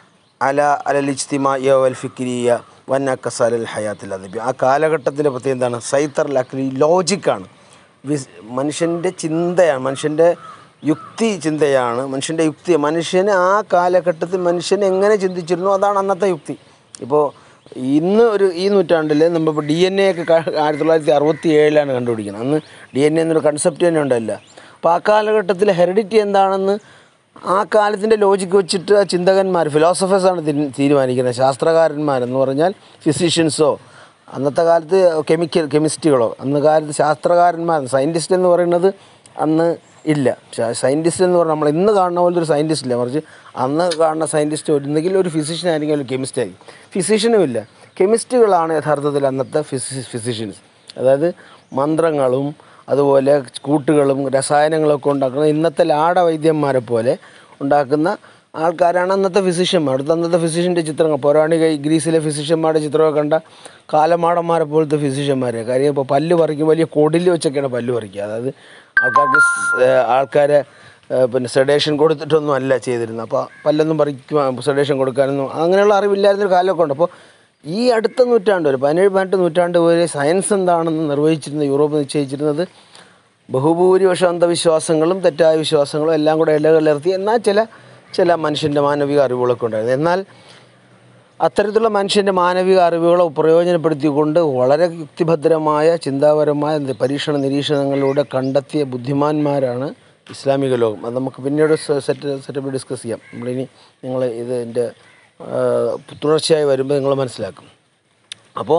അല അലൽ ഇജ്തിമായ വൽ ഫിക്രിയ വൻ അക്കസാൽ അൽ ഹയാത്തിൽ അദബി ആ കാലഘട്ടത്തിൻ്റെ പ്രത്യേകം എന്താണ് സൈത്തർ അൽ അഖ്ലി ലോജിക്കാണ് വിസ് മനുഷ്യൻ്റെ ചിന്തയാണ് മനുഷ്യൻ്റെ യുക്തി ചിന്തയാണ് മനുഷ്യൻ്റെ യുക്തി മനുഷ്യന് ആ കാലഘട്ടത്തിൽ മനുഷ്യൻ എങ്ങനെ ചിന്തിച്ചിരുന്നു അതാണ് അന്നത്തെ യുക്തി ഇപ്പോൾ ഇന്ന് ഒരു ഈ നൂറ്റാണ്ടിൽ നമ്മളിപ്പോൾ ഡി എൻ എ ഒക്കെ ക- ആയിരത്തി തൊള്ളായിരത്തി അറുപത്തി ഏഴിലാണ് കണ്ടുപിടിക്കുന്നത് അന്ന് ഡി എൻ എ എന്നൊരു കൺസെപ്റ്റ് തന്നെ ഉണ്ടല്ല അപ്പോൾ ആ കാലഘട്ടത്തിൽ ഹെറിഡിറ്റി എന്താണെന്ന് ആ കാലത്തിൻ്റെ ലോജിക്ക് വെച്ചിട്ട് ആ ചിന്തകന്മാർ ഫിലോസഫേഴ്സാണ് തീരുമാനിക്കുന്നത് ശാസ്ത്രകാരന്മാരെന്ന് പറഞ്ഞാൽ ഫിസിഷ്യൻസോ അന്നത്തെ കാലത്ത് കെമിക്കൽ കെമിസ്റ്റുകളോ അന്ന് കാലത്ത് ശാസ്ത്രകാരന്മാർ സയൻറ്റിസ്റ്റ് എന്ന് പറയുന്നത് അന്ന് ഇല്ല സയൻറ്റിസ്റ്റ് എന്ന് പറഞ്ഞാൽ നമ്മൾ ഇന്ന് കാണുന്ന പോലത്തെ ഒരു സയൻറ്റിസ്റ്റ് ഇല്ല മറിച്ച് അന്ന് കാണുന്ന സയൻറ്റിസ്റ്റ് ഒന്നെങ്കിൽ ഒരു ഫിസിഷ്യൻ ആയിരിക്കും അല്ലെങ്കിൽ കെമിസ്റ്റ് ആയിരിക്കും ഫിസിഷ്യനും ഇല്ല കെമിസ്റ്റുകളാണ് യഥാർത്ഥത്തിൽ അന്നത്തെ ഫിസി ഫിസിഷ്യൻസ് അതായത് മന്ത്രങ്ങളും അതുപോലെ കൂട്ടുകളും രസായനങ്ങളൊക്കെ ഉണ്ടാക്കുന്ന ഇന്നത്തെ ലാട വൈദ്യന്മാരെ പോലെ ഉണ്ടാക്കുന്ന ആൾക്കാരാണ് അന്നത്തെ ഫിസിഷ്യന്മാർ അടുത്ത അന്നത്തെ ഫിസിഷ്യൻ്റെ ചിത്രങ്ങൾ പൗരാണിക ഗ്രീസിലെ ഫിസിഷ്യന്മാരുടെ ചിത്രമൊക്കെ കണ്ട കാലമാടന്മാരെ പോലത്തെ ഫിസിഷ്യന്മാരെ കാര്യം ഇപ്പോൾ പല്ല് പറിക്കും വലിയ കൊടിൽ വെച്ചൊക്കെയാണ് പല്ല് പറിക്കുക അതായത് ആൾക്കാർക്ക് സ്- ഏഹ് ആൾക്കാരെ ഏഹ് പിന്നെ സെഡേഷൻ കൊടുത്തിട്ടൊന്നും അല്ല ചെയ്തിരുന്നത് അപ്പോൾ പല്ലൊന്നും പറിക്കുവാൻ സെഡേഷൻ കൊടുക്കാനൊന്നും അങ്ങനെയുള്ള അറിവില്ലായിരുന്നൊരു കാലമൊക്കെ ഉണ്ട് അപ്പോൾ ഈ അടുത്ത നൂറ്റാണ്ട് വരെ പതിനേഴ് പതിനെട്ട് നൂറ്റാണ്ട് വരെ സയൻസ് എന്താണെന്ന് നിർവഹിച്ചിരുന്ന യൂറോപ്പ് നിശ്ചയിച്ചിരുന്നത് ബഹുഭൂരിപക്ഷം അന്ധവിശ്വാസങ്ങളും തെറ്റായ വിശ്വാസങ്ങളും എല്ലാം കൂടെ ഇലകലർത്തി എന്നാൽ ചില ചില മനുഷ്യൻ്റെ മാനവിക അറിവുകളൊക്കെ ഉണ്ടായിരുന്നു എന്നാൽ അത്തരത്തിലുള്ള മനുഷ്യൻ്റെ മാനവിക അറിവുകളെ പ്രയോജനപ്പെടുത്തിക്കൊണ്ട് വളരെ യുക്തിഭദ്രമായ ചിന്താപരമായ എന്ത് പരീക്ഷണ നിരീക്ഷണങ്ങളിലൂടെ കണ്ടെത്തിയ ബുദ്ധിമാന്മാരാണ് ഇസ്ലാമിക ലോകം അത് നമുക്ക് പിന്നീട് സെ- സെറ്റ് സെറ്റപ്പ് ഡിസ്കസ് ചെയ്യാം നമ്മളിനി നിങ്ങൾ ഇതിൻ്റെ തുടർച്ചയായി വരുമ്പോൾ നിങ്ങൾ മനസ്സിലാക്കും അപ്പോൾ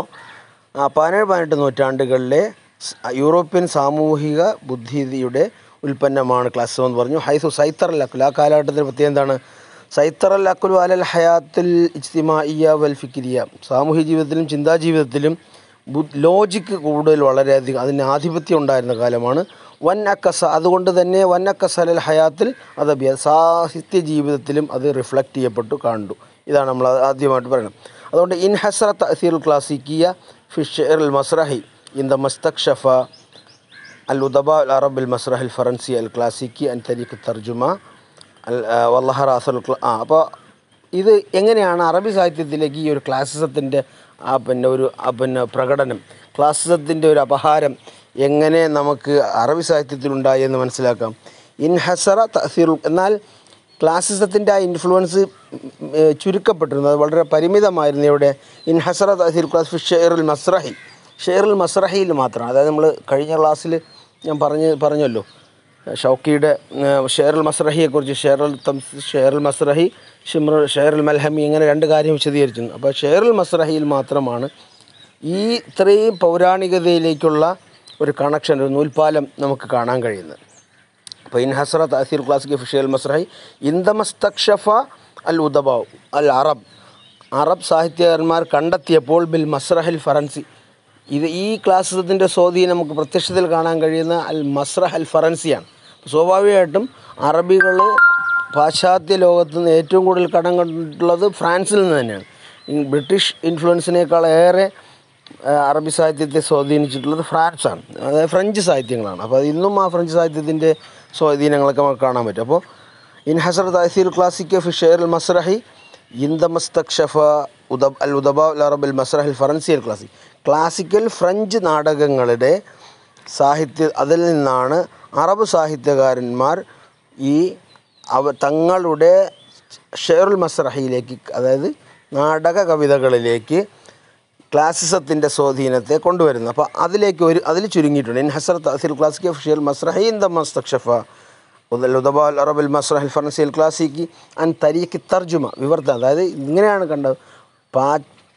ആ പതിനേഴ് പതിനെട്ട് നൂറ്റാണ്ടുകളിലെ സ് യൂറോപ്യൻ സാമൂഹിക ബുദ്ധിയുടെ ഉൽപ്പന്നമാണ് ക്ലാസ് എന്ന് പറഞ്ഞു ഹൈസു സൈത്തർ അൽ ആ കാലഘട്ടത്തിൽ പ്രത്യേകം എന്താണ് സൈത്തർ അൽ അക്കുലു അലൽ ഹയാത്തിൽ ഇജ്തിമാഇയ വൽ ഫിക്രിയ സാമൂഹിക ജീവിതത്തിലും ചിന്താ ജീവിതത്തിലും ബു ലോജിക്ക് കൂടുതൽ വളരെയധികം അതിന് ആധിപത്യം ഉണ്ടായിരുന്ന കാലമാണ് വൻ അക്കസ അതുകൊണ്ട് തന്നെ വൻ അക്കസലൽ ഹയാത്തിൽ അതബിയ സാഹിത്യ ജീവിതത്തിലും അത് റിഫ്ലക്റ്റ് ചെയ്യപ്പെട്ടു കണ്ടു ഇതാണ് നമ്മൾ ആദ്യമായിട്ട് പറയുന്നത് അതുകൊണ്ട് ഇൻഹസറ തഹസീൽ ക്ലാസിക്കിയ ഫിഷർ അൽ മസ്രഹി ഇൻ ദ മസ്തക്ഷഫ അൽ ഉദബ അൽ അറബ് അൽ മസ്രഹ് അൽ ഫറൻസി അൽ ക്ലാസിക്കി അൻ തരീഖ് തർജുമ അൽ വല്ലഹർ അസൽ ആ അപ്പോൾ ഇത് എങ്ങനെയാണ് അറബി സാഹിത്യത്തിലേക്ക് ഈ ഒരു ക്ലാസിസത്തിൻ്റെ ആ പിന്നെ ഒരു ആ പിന്നെ പ്രകടനം ക്ലാസിസത്തിൻ്റെ ഒരു അപഹാരം എങ്ങനെ നമുക്ക് അറബി സാഹിത്യത്തിലുണ്ടായി എന്ന് മനസ്സിലാക്കാം ഇൻഹസറ തഹസീർ എന്നാൽ ക്ലാസിസത്തിൻ്റെ ആ ഇൻഫ്ലുവൻസ് ചുരുക്കപ്പെട്ടിരുന്നു അത് വളരെ പരിമിതമായിരുന്നു ഇവിടെ ഇൻഹസറ തഹസീർ ക്ലാസ് ഷെയറുൽ മസ്രഹി ഷെയറുൽ മസ്രഹിയിൽ മാത്രമാണ് അതായത് നമ്മൾ കഴിഞ്ഞ ക്ലാസ്സിൽ ഞാൻ പറഞ്ഞ് പറഞ്ഞല്ലോ ഷൗക്കിയുടെ ഷെയറുൽ മസ്രഹിയെക്കുറിച്ച് ഷെയറുൽ തംസ് ഷെയറുൽ മസ്രഹി ഷിമ്ര ഷെയറുൽ മൽഹമി ഇങ്ങനെ രണ്ട് കാര്യം വിശദീകരിച്ചു അപ്പോൾ ഷെയറുൽ മസ്രഹിയിൽ മാത്രമാണ് ഈ ഇത്രയും പൗരാണികതയിലേക്കുള്ള ഒരു കണക്ഷൻ ഒരു നൂൽപ്പാലം നമുക്ക് കാണാൻ കഴിയുന്നത് അപ്പോൾ ഇൻ ഹസ്ര തഹസീർ ക്ലാസിക് ഫിഷൽ മസ്രഹി ഇന്ദമസ്തക്ഷഫ അൽ ഉദബാവ് അൽ അറബ് അറബ് സാഹിത്യകാരന്മാർ കണ്ടെത്തിയപ്പോൾ ബിൽ മസ്രഹൽ ഫറൻസി ഇത് ഈ ക്ലാസിസത്തിൻ്റെ സ്വാധീനം നമുക്ക് പ്രത്യക്ഷത്തിൽ കാണാൻ കഴിയുന്ന അൽ മസ്രഹ് അൽ ഫറൻസിയാണ് സ്വാഭാവികമായിട്ടും അറബികൾ പാശ്ചാത്യ ലോകത്ത് നിന്ന് ഏറ്റവും കൂടുതൽ കടം കണ്ടിട്ടുള്ളത് ഫ്രാൻസിൽ നിന്ന് തന്നെയാണ് ഈ ബ്രിട്ടീഷ് ഇൻഫ്ലുവൻസിനേക്കാൾ ഏറെ ആ, അറബി സാഹിത്യത്തെ സ്വാധീനിച്ചിട്ടുള്ളത് ഫ്രാൻസാണ് അതായത് ഫ്രഞ്ച് സാഹിത്യങ്ങളാണ് അപ്പോൾ അത് ഇന്നും ആ ഫ്രഞ്ച് സാഹിത്യത്തിൻ്റെ സ്വാധീനങ്ങളൊക്കെ നമുക്ക് കാണാൻ പറ്റും അപ്പോൾ ഇൻ ഹസർ തഹസീർ ക്ലാസിക് ഫി ഷെയർ അൽ മസ്രഹി ഇന്ദമസ്തക്ഷഫ ഉദബ് അൽ ഉദബ അൽ അറബ് അൽ മസ്രഹ് അൽ ഫറൻസി അൽ ക്ലാസിക് ക്ലാസിക്കൽ ഫ്രഞ്ച് നാടകങ്ങളുടെ സാഹിത്യ അതിൽ നിന്നാണ് അറബ് സാഹിത്യകാരന്മാർ ഈ അവ തങ്ങളുടെ ഷെയറുൽ മസ്രഹിയിലേക്ക് അതായത് നാടക കവിതകളിലേക്ക് ക്ലാസിസത്തിൻ്റെ സ്വാധീനത്തെ കൊണ്ടുവരുന്നത് അപ്പോൾ അതിലേക്ക് ഒരു അതിൽ ചുരുങ്ങിയിട്ടുണ്ട് ഇൻ ഹസർ തഹസിൽ ക്ലാസിക് ഫിഷിയൽ മസ്രഹി ഇൻ ദ മസ്തക്ഷഫ ഉദബ അൽ അറബ് മസ്രഹൽ ഫറൻസിയൽ ക്ലാസിക്ക് അൻ തരീഖ് തർജുമ വിവർത്തനം അതായത് ഇങ്ങനെയാണ് കണ്ടത് പാ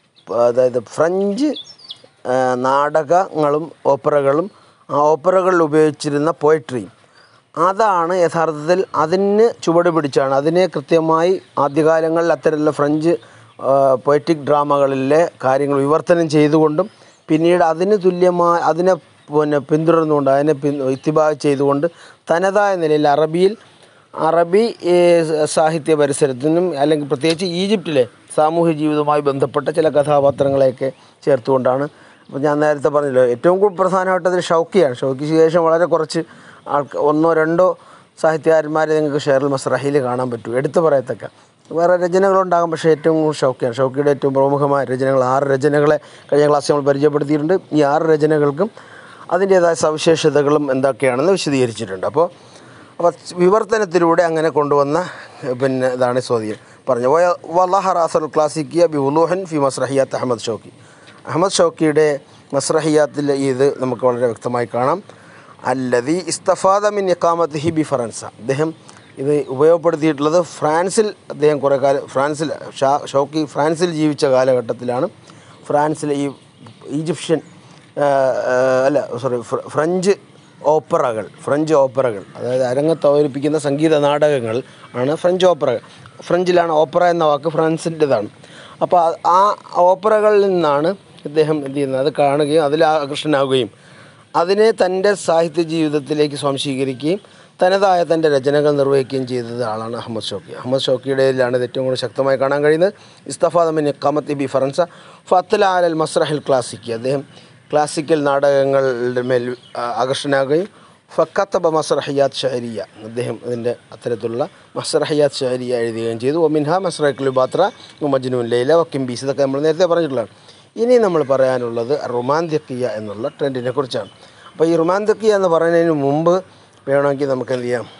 അതായത് ഫ്രഞ്ച് ആ, നാടകങ്ങളും ഓപ്പറകളും ആ ഓപ്പറകളിൽ ഉപയോഗിച്ചിരുന്ന പോയട്രിയും അതാണ് യഥാർത്ഥത്തിൽ അതിന് ചുവട് പിടിച്ചാണ് അതിനെ കൃത്യമായി ആദ്യകാലങ്ങളിൽ അത്തരത്തിലുള്ള ഫ്രഞ്ച് പൊയറ്റിക് ഡ്രാമകളിലെ കാര്യങ്ങൾ വിവർത്തനം ചെയ്തുകൊണ്ടും പിന്നീട് അതിന് തുല്യമായ അതിനെ പിന്നെ പിന്തുടർന്നുകൊണ്ട് അതിനെ പിൻ ഇത്തിബാ ചെയ്തുകൊണ്ട് തനതായ നിലയിൽ അറബിയിൽ അറബി ഏ, സാഹിത്യ പരിസരത്തിനും അല്ലെങ്കിൽ പ്രത്യേകിച്ച് ഈജിപ്തിലെ സാമൂഹ്യ ജീവിതവുമായി ബന്ധപ്പെട്ട ചില കഥാപാത്രങ്ങളെയൊക്കെ ചേർത്തുകൊണ്ടാണ് അപ്പോൾ ഞാൻ നേരത്തെ പറഞ്ഞല്ലോ ഏറ്റവും കൂടുതൽ പ്രധാനമായിട്ട് അതിൽ ഷൗക്കിയാണ് ഷൗക്കിക്ക് ശേഷം വളരെ കുറച്ച് ആൾക്ക് ഒന്നോ രണ്ടോ സാഹിത്യകാരന്മാരെ നിങ്ങൾക്ക് ഷെയറുൽ മസ്രഹിയിൽ കാണാൻ പറ്റും എടുത്തു പറയത്തക്ക വേറെ രചനകളുണ്ടാകും പക്ഷേ ഏറ്റവും കൂടുതൽ ഷൗക്കിയാണ് ഷൗക്കിയുടെ ഏറ്റവും പ്രമുഖമായ രചനകൾ ആറ് രചനകളെ കഴിഞ്ഞ ക്ലാസ്സിൽ നമ്മൾ പരിചയപ്പെടുത്തിയിട്ടുണ്ട് ഈ ആറ് രചനകൾക്കും അതിൻ്റേതായ സവിശേഷതകളും എന്തൊക്കെയാണെന്ന് വിശദീകരിച്ചിട്ടുണ്ട് അപ്പോൾ അപ്പോൾ വിവർത്തനത്തിലൂടെ അങ്ങനെ കൊണ്ടുവന്ന ഏഹ്, പിന്നെ ഇതാണ് സ്വാധീനം പറഞ്ഞു വല്ലാഹറാസൽ ക്ലാസിക്കിയ ബി ഉലൂഹൻ ഫി മസ്രഹിയാത്ത് അഹമ്മദ് ഷൗക്കി അഹമ്മദ് ഷൗക്കിയുടെ മസ്രഹിയാത്തിൽ ഇത് നമുക്ക് വളരെ വ്യക്തമായി കാണാം അല്ലതി ഇസ്തഫാദ മിൻ ഇക്കാമത്ത് ഹി ബി ഫറൻസ അദ്ദേഹം ഇത് ഉപയോഗപ്പെടുത്തിയിട്ടുള്ളത് ഫ്രാൻസിൽ അദ്ദേഹം കുറേ കാലം ഫ്രാൻസിൽ ഷാ ഷൗക്കി ഫ്രാൻസിൽ ജീവിച്ച കാലഘട്ടത്തിലാണ് ഫ്രാൻസിലെ ഈ ഈജിപ്ഷ്യൻ ആ, ആ, അല്ല സോറി ഫ്ര- ഫ്രഞ്ച് ഓപ്പറകൾ ഫ്രഞ്ച് ഓപ്പറകൾ അതായത് അരങ്ങത്ത് അവതരിപ്പിക്കുന്ന സംഗീത നാടകങ്ങൾ ആണ് ഫ്രഞ്ച് ഓപ്പറകൾ ഫ്രഞ്ചിലാണ് ഓപ്പറ എന്ന വാക്ക് ഫ്രാൻസിൻ്റെതാണ് അപ്പോൾ ആ- ആ ഓപ്പറകളിൽ നിന്നാണ് ഇദ്ദേഹം എന്ത് ചെയ്യുന്നത് അത് കാണുകയും അതിൽ ആകർഷനാവുകയും അതിനെ തൻ്റെ സാഹിത്യ ജീവിതത്തിലേക്ക് സ്വാംശീകരിക്കുകയും തനതായ തൻ്റെ രചനകൾ നിർവഹിക്കുകയും ചെയ്തത് ആളാണ് അഹമ്മദ് ഷോക്കി അഹമ്മദ് ഷോക്കിയുടേതിലാണ് ഇത് ഏറ്റവും കൂടുതൽ ശക്തമായി കാണാൻ കഴിയുന്നത് ഇസ്തഫാദമിൻ കമത്ത് ബി ഫറൻസ ഫത്തല അൽ മസ്രഹിൽ ക്ലാസിക്കി അദ്ദേഹം ക്ലാസിക്കൽ നാടകങ്ങളുടെ മേൽ ആ, ആകർഷനാകുകയും ഫക്കത്തബ മസ്രഹിയാത്ത് ഷഹരിയ അദ്ദേഹം അതിൻ്റെ അത്തരത്തിലുള്ള മസ്രഹിയാത്ത് ഷഹരിയ എഴുതുകയും ചെയ്തു ഒമിൻഹ മസ്രഹ് ബാത്ര മജ്നൂൻ ലൈല വക്കിംബീസ് ഇതൊക്കെ നമ്മൾ നേരത്തെ പറഞ്ഞിട്ടുള്ളതാണ് ഇനി നമ്മൾ പറയാനുള്ളത് റൊമാന്തിക്കിയ എന്നുള്ള ട്രെൻഡിനെ കുറിച്ചാണ് അപ്പോൾ ഈ റൊമാന്തിക്കിയ എന്ന് പറയുന്നതിന് മുമ്പ് വേണമെങ്കിൽ നമുക്ക് എന്ത് ചെയ്യാം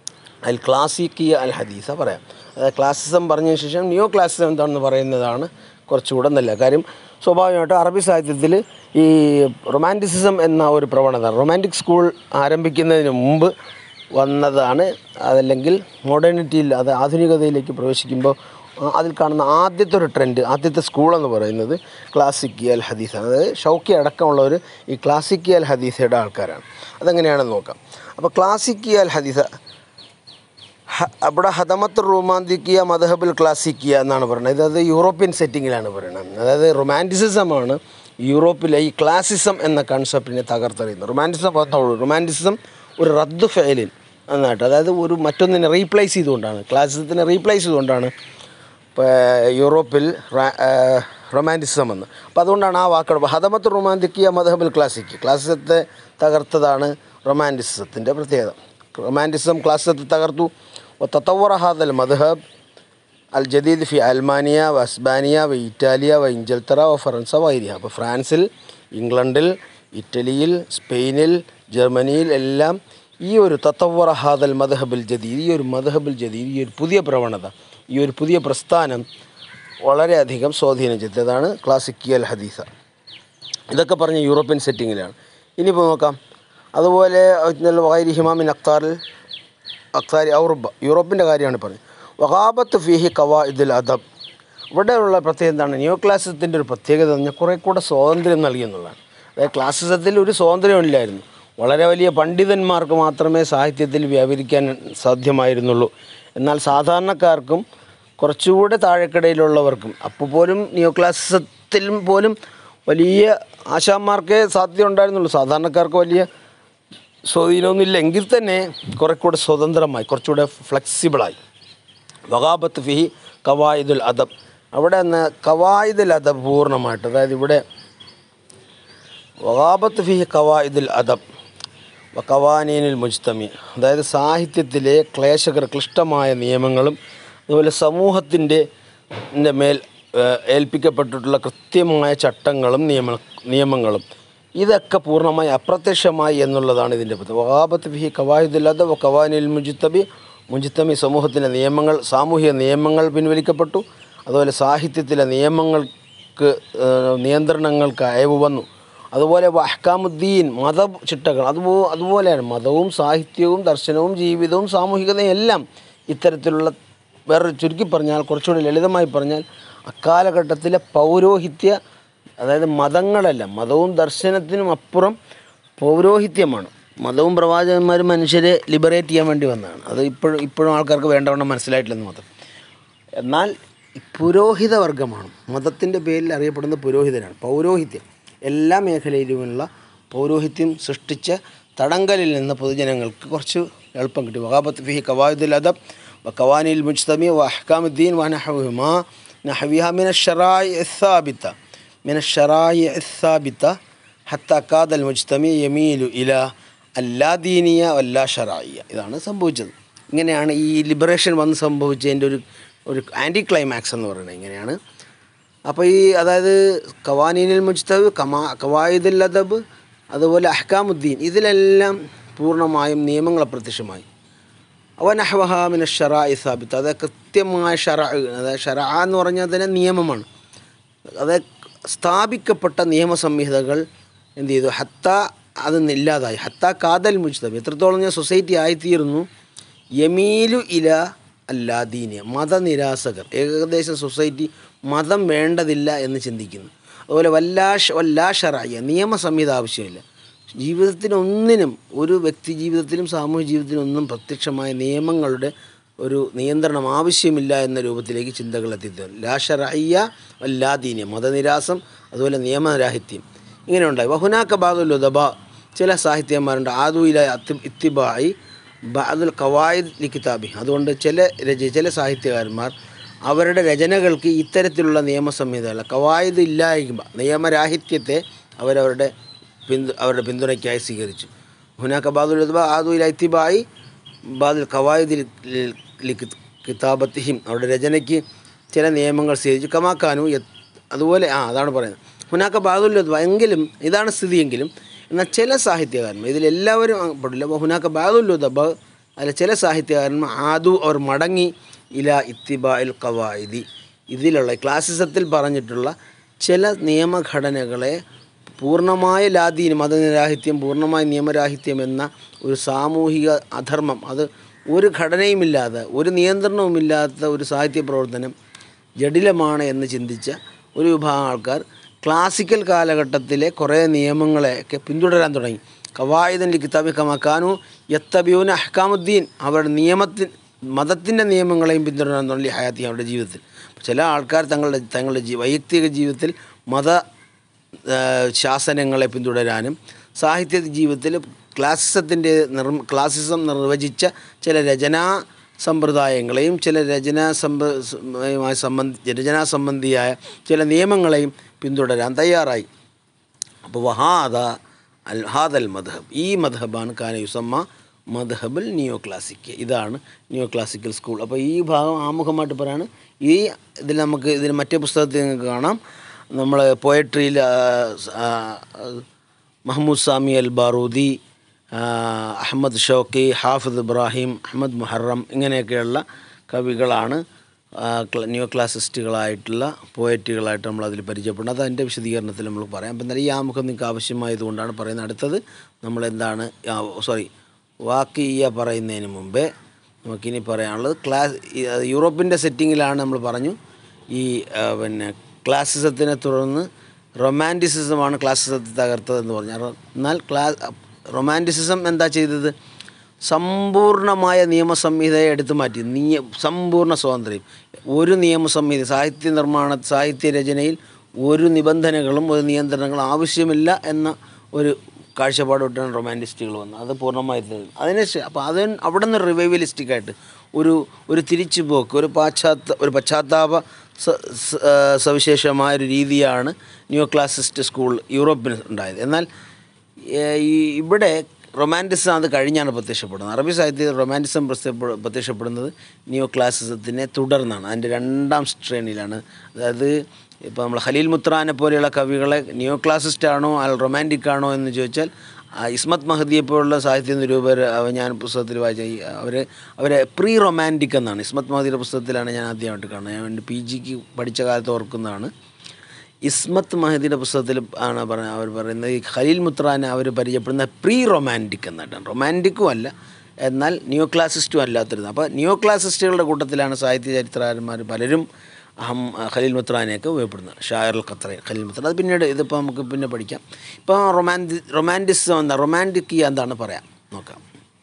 അൽ ക്ലാസിക്കിയ അൽ ഹദീസ പറയാം അതായത് ക്ലാസിസം പറഞ്ഞതിന് ശേഷം നിയോ ക്ലാസിസം എന്താണെന്ന് പറയുന്നതാണ് കുറച്ചുകൂടെ നല്ല കാര്യം സ്വാഭാവികമായിട്ടും അറബി സാഹിത്യത്തിൽ ഈ റൊമാൻറ്റിസിസം എന്ന ഒരു പ്രവണത റൊമാൻറ്റിക് സ്കൂൾ ആരംഭിക്കുന്നതിന് മുമ്പ് വന്നതാണ് അതല്ലെങ്കിൽ മോഡേണിറ്റിയിൽ അത് ആധുനികതയിലേക്ക് പ്രവേശിക്കുമ്പോൾ ആ- അതിൽ കാണുന്ന ആദ്യത്തെ ഒരു ട്രെൻഡ് ആദ്യത്തെ സ്കൂൾ എന്ന് പറയുന്നത് ക്ലാസിക്കി അൽ ഹദീസാണ് അതായത് ഷൗക്കി അടക്കമുള്ളവർ ഈ ക്ലാസിക്കി അൽ ഹദീസയുടെ ആൾക്കാരാണ് അതെങ്ങനെയാണെന്ന് നോക്കാം അപ്പോൾ ക്ലാസിക്കി അൽ ഹദീസ ഹ- അവിടെ ഹദമത്ത് റൊമാന്തിക്കിയ മദഹബുൽ ക്ലാസിക്കിയ എന്നാണ് പറയുന്നത് ഇത് യൂറോപ്യൻ സെറ്റിങ്ങിലാണ് പറയുന്നത് അതായത് റൊമാൻറ്റിസിസമാണ് യൂറോപ്പിലെ ഈ ക്ലാസിസം എന്ന കൺസെപ്റ്റിനെ തകർത്തെറിയുന്നത് റൊമാൻറ്റിസം വന്നോളൂ റൊമാൻറ്റിസിസം ഒരു റദ്ദ് ഫെയിലിൻ എന്നായിട്ട് അതായത് ഒരു മറ്റൊന്നിനെ റീപ്ലേസ് ചെയ്തുകൊണ്ടാണ് ക്ലാസിസത്തിനെ റീപ്ലേസ് ചെയ്തുകൊണ്ടാണ് ഇപ്പോൾ യൂറോപ്പിൽ റൊമാൻറ്റിസം എന്ന് അപ്പോൾ അതുകൊണ്ടാണ് ആ വാക്കുകൾ ഹദമത്ത് റൊമാൻറ്റിക്കിയ മധബുൽ ക്ലാസിക് ക്ലാസിസത്തെ തകർത്തതാണ് റൊമാൻറ്റിസത്തിൻ്റെ പ്രത്യേകത റൊമാൻറ്റിസം ക്ലാസിസത്തെ തകർത്തു തത്തവറ ഹാദൽ മധബ് അൽ ജദീദ് ഫി അൽമാനിയ വ അസ്ബാനിയ വ ഇറ്റാലിയ വ ഇഞ്ചൽത്തറ വ ഫറൻസ വൈരിയ അപ്പോൾ ഫ്രാൻസിൽ ഇംഗ്ലണ്ടിൽ ഇറ്റലിയിൽ സ്പെയിനിൽ ജർമ്മനിയിൽ എല്ലാം ഈ ഒരു തത്തവറ ഹാദൽ മദഹബുൽ ജദീദ് ഈ ഒരു മദഹബുൽ ജദീദ് ഈ ഒരു പുതിയ പ്രവണത ഈ ഒരു പുതിയ പ്രസ്ഥാനം വളരെയധികം സ്വാധീനം ചെലുത്തിയതാണ് ക്ലാസിക്കിയൽ ഹദീസ ഇതൊക്കെ പറഞ്ഞ യൂറോപ്യൻ സെറ്റിങ്ങിലാണ് ഇനിയിപ്പോൾ നോക്കാം അതുപോലെ വൈരി ഹിമാമിൻ അക്താറിൽ അക്താരി ഔറുബ യൂറോപ്പിൻ്റെ കാര്യമാണ് പറഞ്ഞത് വഹാബത്ത് ഫിഹി കവാ ഇതിൽ അദബ് ഇവിടെയുള്ള പ്രത്യേകത എന്താണ് നിയോ ക്ലാസിസത്തിൻ്റെ ഒരു പ്രത്യേകത എന്ന് പറഞ്ഞാൽ കുറേ കൂടെ സ്വാതന്ത്ര്യം നൽകി എന്നുള്ളതാണ് അതായത് ക്ലാസിസത്തിൽ ഒരു സ്വാതന്ത്ര്യമില്ലായിരുന്നു വളരെ വലിയ പണ്ഡിതന്മാർക്ക് മാത്രമേ സാഹിത്യത്തിൽ വ്യാപരിക്കാൻ സാധ്യമായിരുന്നുള്ളൂ എന്നാൽ സാധാരണക്കാർക്കും കുറച്ചുകൂടെ താഴെക്കിടയിലുള്ളവർക്കും അപ്പോൾ പോലും നിയോ ക്ലാസിസത്തിലും പോലും വലിയ ആശാന്മാർക്കേ സാധ്യത ഉണ്ടായിരുന്നുള്ളൂ സാധാരണക്കാർക്ക് വലിയ സ്വാധീനമൊന്നുമില്ല എങ്കിൽ തന്നെ കുറെ കൂടെ സ്വതന്ത്രമായി കുറച്ചുകൂടെ ഫ്ലെക്സിബിളായി വകാബത്ത് ഫിഹി കവായിദുൽ അദബ് അവിടെ നിന്ന് കവായിദുൽ അദബ് പൂർണ്ണമായിട്ട് അതായത് ഇവിടെ വകാബത്ത് ഫിഹി കവായിദുൽ അദബ് വ കവാനീനിൽ മുജ്തമി അതായത് സാഹിത്യത്തിലെ ക്ലേശകർ ക്ലിഷ്ടമായ നിയമങ്ങളും അതുപോലെ സമൂഹത്തിൻ്റെ ൻ്റെ മേൽ ഏഹ്, ഏൽപ്പിക്കപ്പെട്ടിട്ടുള്ള കൃത്യമായ ചട്ടങ്ങളും നിയമ നിയമങ്ങളും ഇതൊക്കെ പൂർണ്ണമായി അപ്രത്യക്ഷമായി എന്നുള്ളതാണ് ഇതിൻ്റെ പ്രത്യേകത വഹാബത്ത് ഫിഹി കവായിദുൽ അദബ് വ കവാനിൽ മുജിത്തബി മുജിത്തമി സമൂഹത്തിൻ്റെ നിയമങ്ങൾ സാമൂഹിക നിയമങ്ങൾ പിൻവലിക്കപ്പെട്ടു അതുപോലെ സാഹിത്യത്തിലെ നിയമങ്ങൾക്ക് ഏഹ്, നിയന്ത്രണങ്ങൾക്ക് അയവ് വന്നു അതുപോലെ വഹ്കാമുദ്ദീൻ മത ചിട്ടകൾ അതുപോ അതുപോലെയാണ് മതവും സാഹിത്യവും ദർശനവും ജീവിതവും സാമൂഹികതയും എല്ലാം ഇത്തരത്തിലുള്ള വേറെ ചുരുക്കി പറഞ്ഞാൽ കുറച്ചുകൂടി ലളിതമായി പറഞ്ഞാൽ അക്കാലഘട്ടത്തിലെ പൗരോഹിത്യ അതായത് മതങ്ങളല്ല മതവും ദർശനത്തിനും അപ്പുറം പൗരോഹിത്യമാണ് മതവും പ്രവാചകന്മാരും മനുഷ്യരെ ലിബറേറ്റ് ചെയ്യാൻ വേണ്ടി വന്നതാണ് അത് ഇപ്പോഴും ഇപ്പോഴും ആൾക്കാർക്ക് വേണ്ടവണ്ണം മനസ്സിലായിട്ടില്ലെന്ന് മാത്രം എന്നാൽ ഈ പുരോഹിത വർഗമാണ് മതത്തിൻ്റെ പേരിൽ അറിയപ്പെടുന്ന പുരോഹിതനാണ് പൗരോഹിത്യം എല്ലാ മേഖലയിലുമുള്ള പൗരോഹിത്യം സൃഷ്ടിച്ച തടങ്കലിൽ നിന്ന് പൊതുജനങ്ങൾക്ക് കുറച്ച് എളുപ്പം കിട്ടി വഹാബത്ത് ഫിഹി കവായുദുൽ അദബ് വക്കവാനിൽ മുജ്തമി വഹ്കാമുദ്ദീൻ വനഹുമ നഹവിഹ മിന ഷറായി എസ്സാബിത്ത മിന ഷറായി എസ്സാബിത്ത ഹത്ത കാദൽ മുജ്തമി യമീലു ഇല അല്ലാദീനിയ വല്ലാ ഷറായിയ ഇതാണ് സംഭവിച്ചത് ഇങ്ങനെയാണ് ഈ ലിബറേഷൻ വന്ന് സംഭവിച്ചതിൻ്റെ ഒരു ഒരു ആൻറ്റി ക്ലൈമാക്സ് എന്ന് പറയുന്നത് ഇങ്ങനെയാണ് അപ്പോൾ ഈ അതായത് കവാനീനിൽ മുജ്തബ് കമാ കവായിദുൽ അദബ് അതുപോലെ അഹ്കാമുദ്ദീൻ ഇതിലെല്ലാം പൂർണ്ണമായും നിയമങ്ങൾ അപ്രത്യക്ഷമായി അവനഹ്വഹാമിന ഷറാ സാബിത്ത് അത് കൃത്യമായ ഷറ അതായത് ഷറ എന്ന് പറഞ്ഞാൽ തന്നെ നിയമമാണ് അത് സ്ഥാപിക്കപ്പെട്ട നിയമസംഹിതകൾ എന്ത് ചെയ്തു ഹത്ത അത് ഇല്ലാതായി ഹത്ത കാതൽ മുജ്തബ് എത്രത്തോളം ഞാൻ സൊസൈറ്റി ആയിത്തീരുന്നു യമീലു ഇല അല്ലാദീനിയ മതനിരാസകർ ഏകദേശം സൊസൈറ്റി മതം വേണ്ടതില്ല എന്ന് ചിന്തിക്കുന്നു അതുപോലെ വല്ലാഷ വല്ലാഷറായ നിയമസംഹിത ആവശ്യമില്ല ജീവിതത്തിനൊന്നിനും ഒരു വ്യക്തി ജീവിതത്തിലും സാമൂഹ്യ ജീവിതത്തിലും ഒന്നും പ്രത്യക്ഷമായ നിയമങ്ങളുടെ ഒരു നിയന്ത്രണം ആവശ്യമില്ല എന്ന രൂപത്തിലേക്ക് ചിന്തകൾ എത്തിത്തരും ലാഷറയ്യ വല്ലാദീന്യ മതനിരാസം അതുപോലെ നിയമരാഹിത്യം ഇങ്ങനെ ഉണ്ടായി വഹുനാക്ക ബാദുൽ ഉദബ ചില സാഹിത്യന്മാരുണ്ട് ആദുയില ഇത്തിബായി ബാദുൽ കവായിദ് ലി കിതാബി അതുകൊണ്ട് ചില രച ചില സാഹിത്യകാരന്മാർ അവരുടെ രചനകൾക്ക് ഇത്തരത്തിലുള്ള നിയമസംഹിതകൾ കവായിദ് ഇല്ലായ്മ നിയമരാഹിത്യത്തെ അവരവരുടെ പിന്തു അവരുടെ പിന്തുണയ്ക്കായി സ്വീകരിച്ചു ഹുനാക്ക ബാദുൽ ഉദബ ആദുയില ഇത്തിബായി ബാദുൽ കവായിദ് ലി- ലി കിത്- കിതാബത്തിഹിം അവരുടെ രചനയ്ക്ക് ചില നിയമങ്ങൾ സ്വീകരിച്ചു കമാക്കാനു യത്- അതുപോലെ ആ അതാണ് പറയുന്നത് ഹുനാക്ക ബാദുൽ എങ്കിലും ഇതാണ് സ്ഥിതിയെങ്കിലും എന്നാൽ ചില സാഹിത്യകാരന്മാർ ഇതിലെല്ലാവരും പെടില്ല അപ്പോൾ ഹുനാക്ക ബാദുൽ ഉദബ അതിൽ ചില സാഹിത്യകാരന്മാർ ആദു അവർ മടങ്ങി ഇല ഇത്തിബ ഇൽ കവായിദി ഇതിലുള്ള ക്ലാസിസത്തിൽ പറഞ്ഞിട്ടുള്ള ചില നിയമഘടനകളെ പൂർണ്ണമായ ലാദീൻ മതനിരാഹിത്യം പൂർണ്ണമായ നിയമരാഹിത്യം എന്ന ഒരു സാമൂഹിക അധർമ്മം അത് ഒരു ഘടനയുമില്ലാതെ ഒരു നിയന്ത്രണവുമില്ലാത്ത ഒരു സാഹിത്യ പ്രവർത്തനം ജടിലമാണ് എന്ന് ചിന്തിച്ച ഒരു വിഭാഗം ആൾക്കാർ ക്ലാസിക്കൽ കാലഘട്ടത്തിലെ കുറേ നിയമങ്ങളെയൊക്കെ പിന്തുടരാൻ തുടങ്ങി കവായുദൻ കിതാബി കമാക്കാനു യത്തബിയൂൻ അഹ്കാമുദ്ദീൻ അവരുടെ നിയമത്തിൻ മതത്തിൻ്റെ നിയമങ്ങളെയും പിന്തുടരാൻ തുടങ്ങി ഹയാത്തി അവരുടെ ജീവിതത്തിൽ ചില ആൾക്കാർ തങ്ങളുടെ തങ്ങളുടെ ജീ വൈയക്തിക ജീവിതത്തിൽ മത ആ, ശാസനങ്ങളെ പിന്തുടരാനും സാഹിത്യ ജീവിതത്തിൽ ക്ലാസിസത്തിൻ്റെ നിർ ക്ലാസിസം നിർവചിച്ച ചില രചനാ സമ്പ്രദായങ്ങളെയും ചില രചനാ സംബ മായി സംബന്ധി രചനാ സംബന്ധിയായ ചില നിയമങ്ങളെയും പിന്തുടരാൻ തയ്യാറായി അപ്പോൾ വഹാദ അൽ ഹാദൽ മദ്ഹബ് ഈ മദ്ഹബാണ് കാന യുസമ്മ മദ്ഹബുൽ നിയോ ക്ലാസിക് ഇതാണ് നിയോ ക്ലാസിക്കൽ സ്കൂൾ അപ്പോൾ ഈ ഭാഗം ആമുഖമായിട്ട് പറയാണ് ഈ ഇതിൽ നമുക്ക് ഇതിന് മറ്റേ പുസ്തകത്തിൽ നിങ്ങൾക്ക് കാണാം നമ്മൾ പോയട്രിയിൽ മഹമ്മൂദ് സാമി അൽ ബാറൂദി ആ, Ahmad Shawqi Hafiz Ibrahim Ahmad Muharram ഇങ്ങനെയൊക്കെയുള്ള കവികളാണ് ആ, ക്ല- ന്യൂ ക്ലാസിസ്റ്റുകളായിട്ടുള്ള പോയറ്റുകളായിട്ട് നമ്മൾ അതിൽ പരിചയപ്പെടുന്നത് അത് അതിൻ്റെ വിശദീകരണത്തിൽ നമ്മൾ പറയാം അപ്പം എന്നാലും ഈ ആമുഖം നിങ്ങൾക്ക് ആവശ്യമായതുകൊണ്ടാണ് പറയുന്നത് അടുത്തത് നമ്മൾ എന്താണ് സോറി വാക്കിയ പറയുന്നതിന് മുമ്പേ നമുക്കിനി പറയാനുള്ളത് ക്ലാസ് ഈ- അത് യൂറോപ്പിൻ്റെ സെറ്റിങ്ങിലാണ് നമ്മൾ പറഞ്ഞു ഈ ആ, പിന്നെ ക്ലാസിസത്തിനെ തുടർന്ന് റൊമാൻറ്റിസിസമാണ് ക്ലാസിസത്തെ തകർത്തതെന്ന് പറഞ്ഞു എന്നാൽ ക്ലാ റൊമാൻറ്റിസിസം എന്താ ചെയ്തത് സമ്പൂർണമായ നിയമസംഹിതയെ എടുത്തു മാറ്റി നിയ സമ്പൂർണ്ണ സ്വാതന്ത്ര്യം ഒരു നിയമസംഹിത സാഹിത്യ നിർമ്മാണ സാഹിത്യ രചനയിൽ ഒരു നിബന്ധനകളും ഒരു നിയന്ത്രണങ്ങളും ആവശ്യമില്ല എന്ന ഒരു കാഴ്ചപ്പാടോട്ടാണ് റൊമാൻറ്റിസ്റ്റുകൾ വന്നത് അത് പൂർണ്ണമായി തീർന്നു അതിന് ശേ- അപ്പോൾ അത് അവിടെ നിന്ന് റിവൈവലിസ്റ്റിക് ആയിട്ട് ഒരു ഒരു തിരിച്ചുപോക്ക് ഒരു പാശ്ചാത്ത ഒരു പശ്ചാത്താപ സ- സ- ആ, സവിശേഷമായ ഒരു രീതിയാണ് ന്യൂ ക്ലാസിസ്റ്റ് സ്കൂൾ യൂറോപ്പിന് ഉണ്ടായത് എന്നാൽ ഏ, ഈ ഇവിടെ റൊമാൻറ്റിസം അത് കഴിഞ്ഞാണ് പ്രത്യക്ഷപ്പെടുന്നത് അറബി സാഹിത്യത്തിൽ റൊമാൻറ്റിസം പ്രത്യക്ഷപ്പെ- പ്രത്യക്ഷപ്പെടുന്നത് ന്യൂ ക്ലാസിസത്തിനെ തുടർന്നാണ് അതിൻ്റെ രണ്ടാം ശ്രേണിയിലാണ് അതായത് ഇപ്പോൾ നമ്മൾ ഖലീൽ മുത്രാനെ പോലെയുള്ള കവികളെ ന്യൂ ക്ലാസിസ്റ്റ് ആണോ അൽ റൊമാൻറ്റിക് ആണോ എന്ന് ചോദിച്ചാൽ ആ ഇസ്മത് മഹദിയെ പോലുള്ള സാഹിത്യ നിരൂപർ അവ- ഞാൻ പുസ്തകത്തിൽ വായിച്ച ഈ അവർ അവരെ പ്രീ റൊമാൻറ്റിക് എന്നാണ് ഇസ്മത് മഹദിയുടെ പുസ്തകത്തിലാണ് ഞാൻ ആദ്യമായിട്ട് കാണുന്നത് ഞാൻ എൻ്റെ പി ജിക്ക് പഠിച്ച കാലത്ത് ഓർക്കുന്നതാണ് ഇസ്മത്ത് മഹദിയുടെ പുസ്തകത്തിൽ ആണ് പറയുന്നത് അവർ പറയുന്നത് ഈ ഖലീൽ മുത്രാനെ അവർ പരിചയപ്പെടുന്ന പ്രീ റൊമാൻറ്റിക് എന്നായിട്ടാണ് റൊമാൻറ്റിക്കും അല്ല എന്നാൽ ന്യൂ ക്ലാസിസ്റ്റും അല്ലാത്തിരുന്നത് അപ്പോൾ ന്യൂ ക്ലാസിസ്റ്റുകളുടെ കൂട്ടത്തിലാണ് സാഹിത്യ ചരിത്രകാരന്മാർ പലരും അഹം ഖലീൽ മുത്രാനെയൊക്കെ ഉപയോഗപ്പെടുന്നത് ഷായർ ഖത്ര ഖലീൽ മുത്ര അത് പിന്നീട് ഇതിപ്പോൾ നമുക്ക് പിന്നെ പഠിക്കാം ഇപ്പോൾ റൊമാൻറ്റി റൊമാൻറ്റിസം എന്താ റൊമാൻറ്റിക് എന്താണ് പറയാം നോക്കാം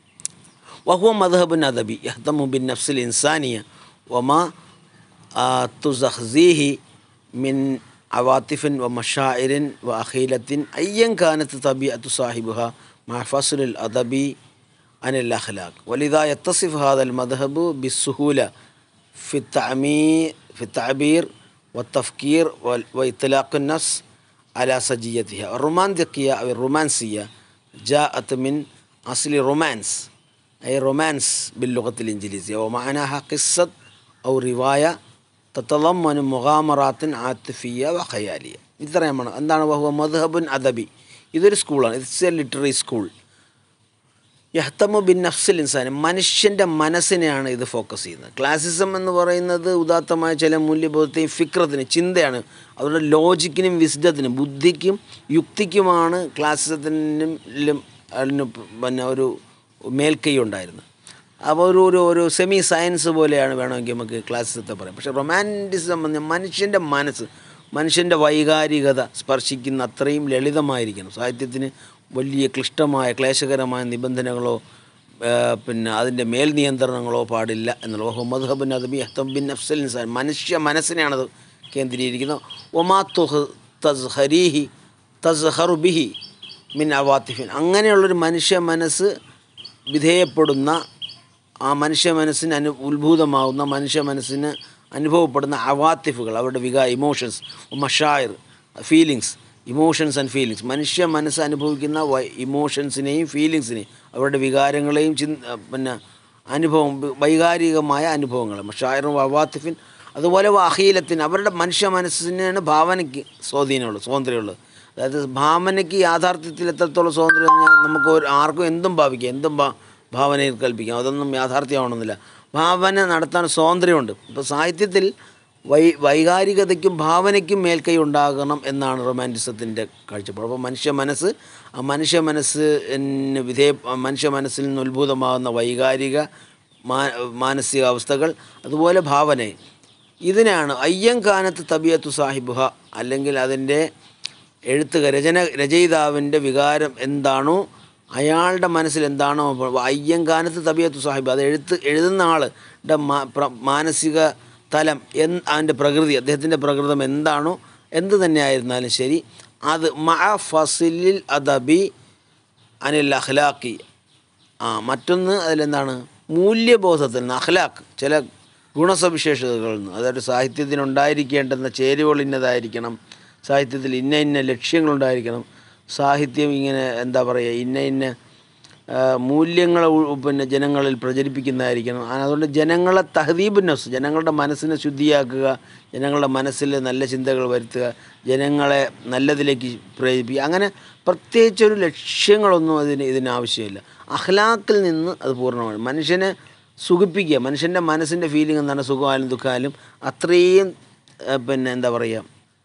وهو مذهب أدبي يهتم بالنفس الإنسانية وما آه، تزخزيه من عواطف ومشاعر وأخيلة أيا كانت طبيعة صاحبها مع فصل الأدب عن الأخلاق ولذا يتصف هذا المذهب بالسهولة في التعمير في التعبير والتفكير وال- وإطلاق النفس على سجيتها الرومانتيكية أو الرومانسية جاءت من أصل رومانس أي رومانس باللغة الإنجليزية ومعناها قصة أو رواية تتضمن مغامرات عاطفية وخيالية ഇത്രയുമാണ് എന്താണ് വഹുവ മദ്ഹബുൻ അദബി ഇതൊരു സ്കൂളാണ് ഇറ്റ്സ് എ ലിറ്റററി സ്കൂൾ യഹ്തമു ബിൻ നഫ്സിൽ ഇൻസാൻ മനുഷ്യൻ്റെ മനസ്സിനെയാണ് ഇത് ഫോക്കസ് ചെയ്യുന്നത് ക്ലാസിസം എന്ന് പറയുന്നത് ഉദാത്തമായ ചില മൂല്യബോധത്തെയും ഫിക്രത്തിനും ചിന്തയാണ് അവരുടെ ലോജിക്കിനും വിസ്ഡത്തിനും ബുദ്ധിക്കും യുക്തിക്കുമാണ് ക്ലാസിസത്തിനും അതിന് പിന്നെ ഒരു മേൽക്കൈ ഉണ്ടായിരുന്നത് അപ്പോൾ ഒരു ഒരു ഒരു സെമി സയൻസ് പോലെയാണ് വേണമെങ്കിൽ നമുക്ക് ക്ലാസിസത്തെ പറയാം പക്ഷേ റൊമാൻറ്റിസം എന്ന് മനുഷ്യൻ്റെ മനസ്സ് മനുഷ്യൻ്റെ വൈകാരികത സ്പർശിക്കുന്ന അത്രയും ലളിതമായിരിക്കണം സാഹിത്യത്തിന് വലിയ ക്ലിഷ്ടമായ ക്ലേശകരമായ നിബന്ധനകളോ ആ, പിന്നെ അതിൻ്റെ മേൽ നിയന്ത്രണങ്ങളോ പാടില്ല എന്നുള്ള ഓഹോ മധുഹബിൻ അദബി അഹ്തം ബിൻ അഫ്സൽ ഇൻസാൻ മനുഷ്യ മനസ്സിനെയാണത് കേന്ദ്രീകരിക്കുന്നത് ഒമാ തുഹ് തസ്ഹരീഹി തസ്ഹറു ബിഹി മിൻ അവാത്തിഫിൻ അങ്ങനെയുള്ളൊരു മനുഷ്യ മനസ്സ് വിധേയപ്പെടുന്ന ആ മനുഷ്യ മനസ്സിന് അനു ഉത്ഭൂതമാവുന്ന മനുഷ്യ മനസ്സിന് അനുഭവപ്പെടുന്ന അവാത്തിഫുകൾ അവരുടെ വികാ ഇമോഷൻസ് മഷായർ ഫീലിങ്സ് ഇമോഷൻസ് ആൻഡ് ഫീലിങ്സ് മനുഷ്യ മനസ്സ് അനുഭവിക്കുന്ന വൈ ഇമോഷൻസിനെയും ഫീലിങ്സിനെയും അവരുടെ വികാരങ്ങളെയും ചിന്ത പിന്നെ അനുഭവം വൈകാരികമായ അനുഭവങ്ങൾ മഷായറും അവാത്തിഫിൻ അതുപോലെ അഹീലത്തിന് അവരുടെ മനുഷ്യ മനസ്സിനാണ് ഭാവനയ്ക്ക് സ്വാധീനമുള്ളത് സ്വാതന്ത്ര്യമുള്ളത് അതായത് ഭാവനയ്ക്ക് യാഥാർത്ഥ്യത്തിൽ എത്രത്തോളം സ്വാതന്ത്ര്യം ഞാൻ നമുക്ക് ഒരു ആർക്കും എന്തും ഭാവിക്കാം എന്തും ഭാ ഭാവനയിൽ കൽപ്പിക്കാം അതൊന്നും യാഥാർത്ഥ്യമാവണമെന്നില്ല ഭാവന നടത്താൻ സ്വാതന്ത്ര്യമുണ്ട് ഇപ്പോൾ സാഹിത്യത്തിൽ വൈ വൈകാരികതയ്ക്കും ഭാവനയ്ക്കും മേൽക്കൈ ഉണ്ടാകണം എന്നാണ് റൊമാൻറ്റിസത്തിൻ്റെ കാഴ്ചപ്പാട് അപ്പോൾ മനുഷ്യ മനസ്സ് ആ മനുഷ്യ മനസ്സിന് വിധേയ മനുഷ്യ മനസ്സിൽ നിന്ന് ഉത്ഭൂതമാകുന്ന വൈകാരിക മാ മാനസികാവസ്ഥകൾ അതുപോലെ ഭാവന ഇതിനാണ് അയ്യങ്കാനത്ത് തബിയത്തു സാഹിബുഹ അല്ലെങ്കിൽ അതിൻ്റെ എഴുത്തുക രചന രചയിതാവിൻ്റെ വികാരം എന്താണോ അയാളുടെ മനസ്സിൽ എന്താണോ അപ്പോൾ അയ്യങ്കാനത്ത് തബിയത്തു സാഹിബ് അത് എഴുത്ത് എഴുതുന്ന ആളുടെ മാ- പ്ര- മാനസിക തലം എന്ന് അതിൻ്റെ പ്രകൃതി അദ്ദേഹത്തിൻ്റെ പ്രകൃതം എന്താണോ എന്ത് തന്നെ ആയിരുന്നാലും ശരി അത് മഅ ഫസിലിൽ അദബി അനിൽ അഖ്ലാഖി ആ മറ്റൊന്ന് അതിലെന്താണ് മൂല്യബോധത്തിൽ നിന്ന് അഖ്ലാഖ് ചില ഗുണസവിശേഷതകളിൽ നിന്ന് അതായത് സാഹിത്യത്തിന് ഉണ്ടായിരിക്കേണ്ടുന്ന ചേരുവകൾ ഇന്നതായിരിക്കണം സാഹിത്യത്തിൽ ഇന്ന ഇന്ന ലക്ഷ്യങ്ങളുണ്ടായിരിക്കണം സാഹിത്യം ഇങ്ങനെ എന്താ പറയുക ഇന്ന ഇന്ന ആ, മൂല്യങ്ങളെ ഉ- പിന്നെ ജനങ്ങളിൽ പ്രചരിപ്പിക്കുന്നതായിരിക്കണം ആ, അതുകൊണ്ട് ജനങ്ങളെ തഹദീബ് നഫ്സ് ജനങ്ങളുടെ മനസ്സിനെ ശുദ്ധിയാക്കുക ജനങ്ങളുടെ മനസ്സിൽ നല്ല ചിന്തകൾ വരുത്തുക ജനങ്ങളെ നല്ലതിലേക്ക് പ്രേരിപ്പിക്കുക അങ്ങനെ പ്രത്യേകിച്ചൊരു ലക്ഷ്യങ്ങളൊന്നും അതിന് ഇതിന് ആവശ്യമില്ല അഖ്ലാഖിൽ നിന്ന് അത് പൂർണ്ണമാണ് മനുഷ്യനെ സുഖിപ്പിക്കുക മനുഷ്യൻ്റെ മനസ്സിൻ്റെ ഫീലിംഗ് എന്താണ് സുഖമായാലും ദുഃഖമായാലും അത്രയും ആ, പിന്നെ എന്താ പറയുക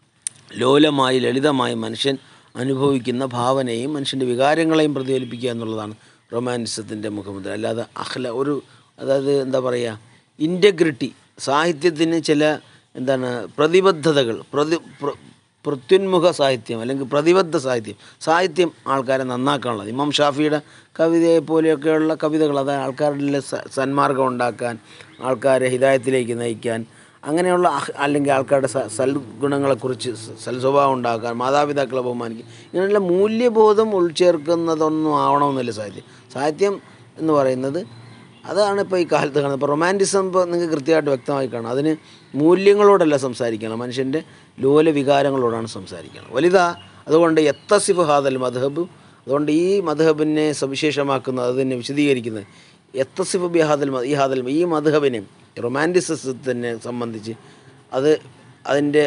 ലോലമായി ലളിതമായി മനുഷ്യൻ അനുഭവിക്കുന്ന ഭാവനയും മനുഷ്യൻ്റെ വികാരങ്ങളെയും പ്രതിഫലിപ്പിക്കുക എന്നുള്ളതാണ് റൊമാൻറ്റിസത്തിൻ്റെ മുഖമുദ്ര അല്ലാതെ അഖ്ല ഒരു അതായത് എന്താ പറയുക ഇൻറ്റഗ്രിറ്റി സാഹിത്യത്തിന് ചില എന്താണ് പ്രതിബദ്ധതകൾ പ്രതി പ്ര- പ്രത്യുന്മുഖ സാഹിത്യം അല്ലെങ്കിൽ പ്രതിബദ്ധ സാഹിത്യം സാഹിത്യം ആൾക്കാരെ നന്നാക്കാനുള്ളത് ഇമാം ഷാഫിയുടെ കവിതയെ പോലെയൊക്കെയുള്ള കവിതകൾ അതായത് ആൾക്കാരുടെ സ- സന്മാർഗം ഉണ്ടാക്കാൻ ആൾക്കാരെ ഹിതായത്തിലേക്ക് നയിക്കാൻ അങ്ങനെയുള്ള അഹ് അല്ലെങ്കിൽ ആൾക്കാരുടെ സ സൽഗുണങ്ങളെക്കുറിച്ച് സ- സൽസ്വഭാവം ഉണ്ടാക്കാൻ മാതാപിതാക്കളെ ബഹുമാനിക്കുക ഇങ്ങനെയുള്ള മൂല്യബോധം ഉൾച്ചേർക്കുന്നതൊന്നും ആവണമെന്നില്ല സാഹിത്യം സാഹിത്യം എന്ന് പറയുന്നത് അതാണ് ഇപ്പോൾ ഈ കാലത്ത് കാണുന്നത് ഇപ്പോൾ റൊമാൻറ്റിസം ഇപ്പോൾ നിങ്ങൾക്ക് കൃത്യമായിട്ട് വ്യക്തമായി കാണാം അതിന് മൂല്യങ്ങളോടല്ല സംസാരിക്കണം മനുഷ്യൻ്റെ ലോല വികാരങ്ങളോടാണ് സംസാരിക്കണം വലുതാ അതുകൊണ്ട് എത്തസിഫ് ഹാദൽ മധബ് അതുകൊണ്ട് ഈ മധബിനെ സവിശേഷമാക്കുന്നത് അതിനെ വിശദീകരിക്കുന്നത് എത്തസിഫ് ബി ഹാദൽ മ- ഈ ഹാദൽ ഈ മധബിനെ റൊമാൻറ്റിസത്തിനെ സംബന്ധിച്ച് അത് അതിൻ്റെ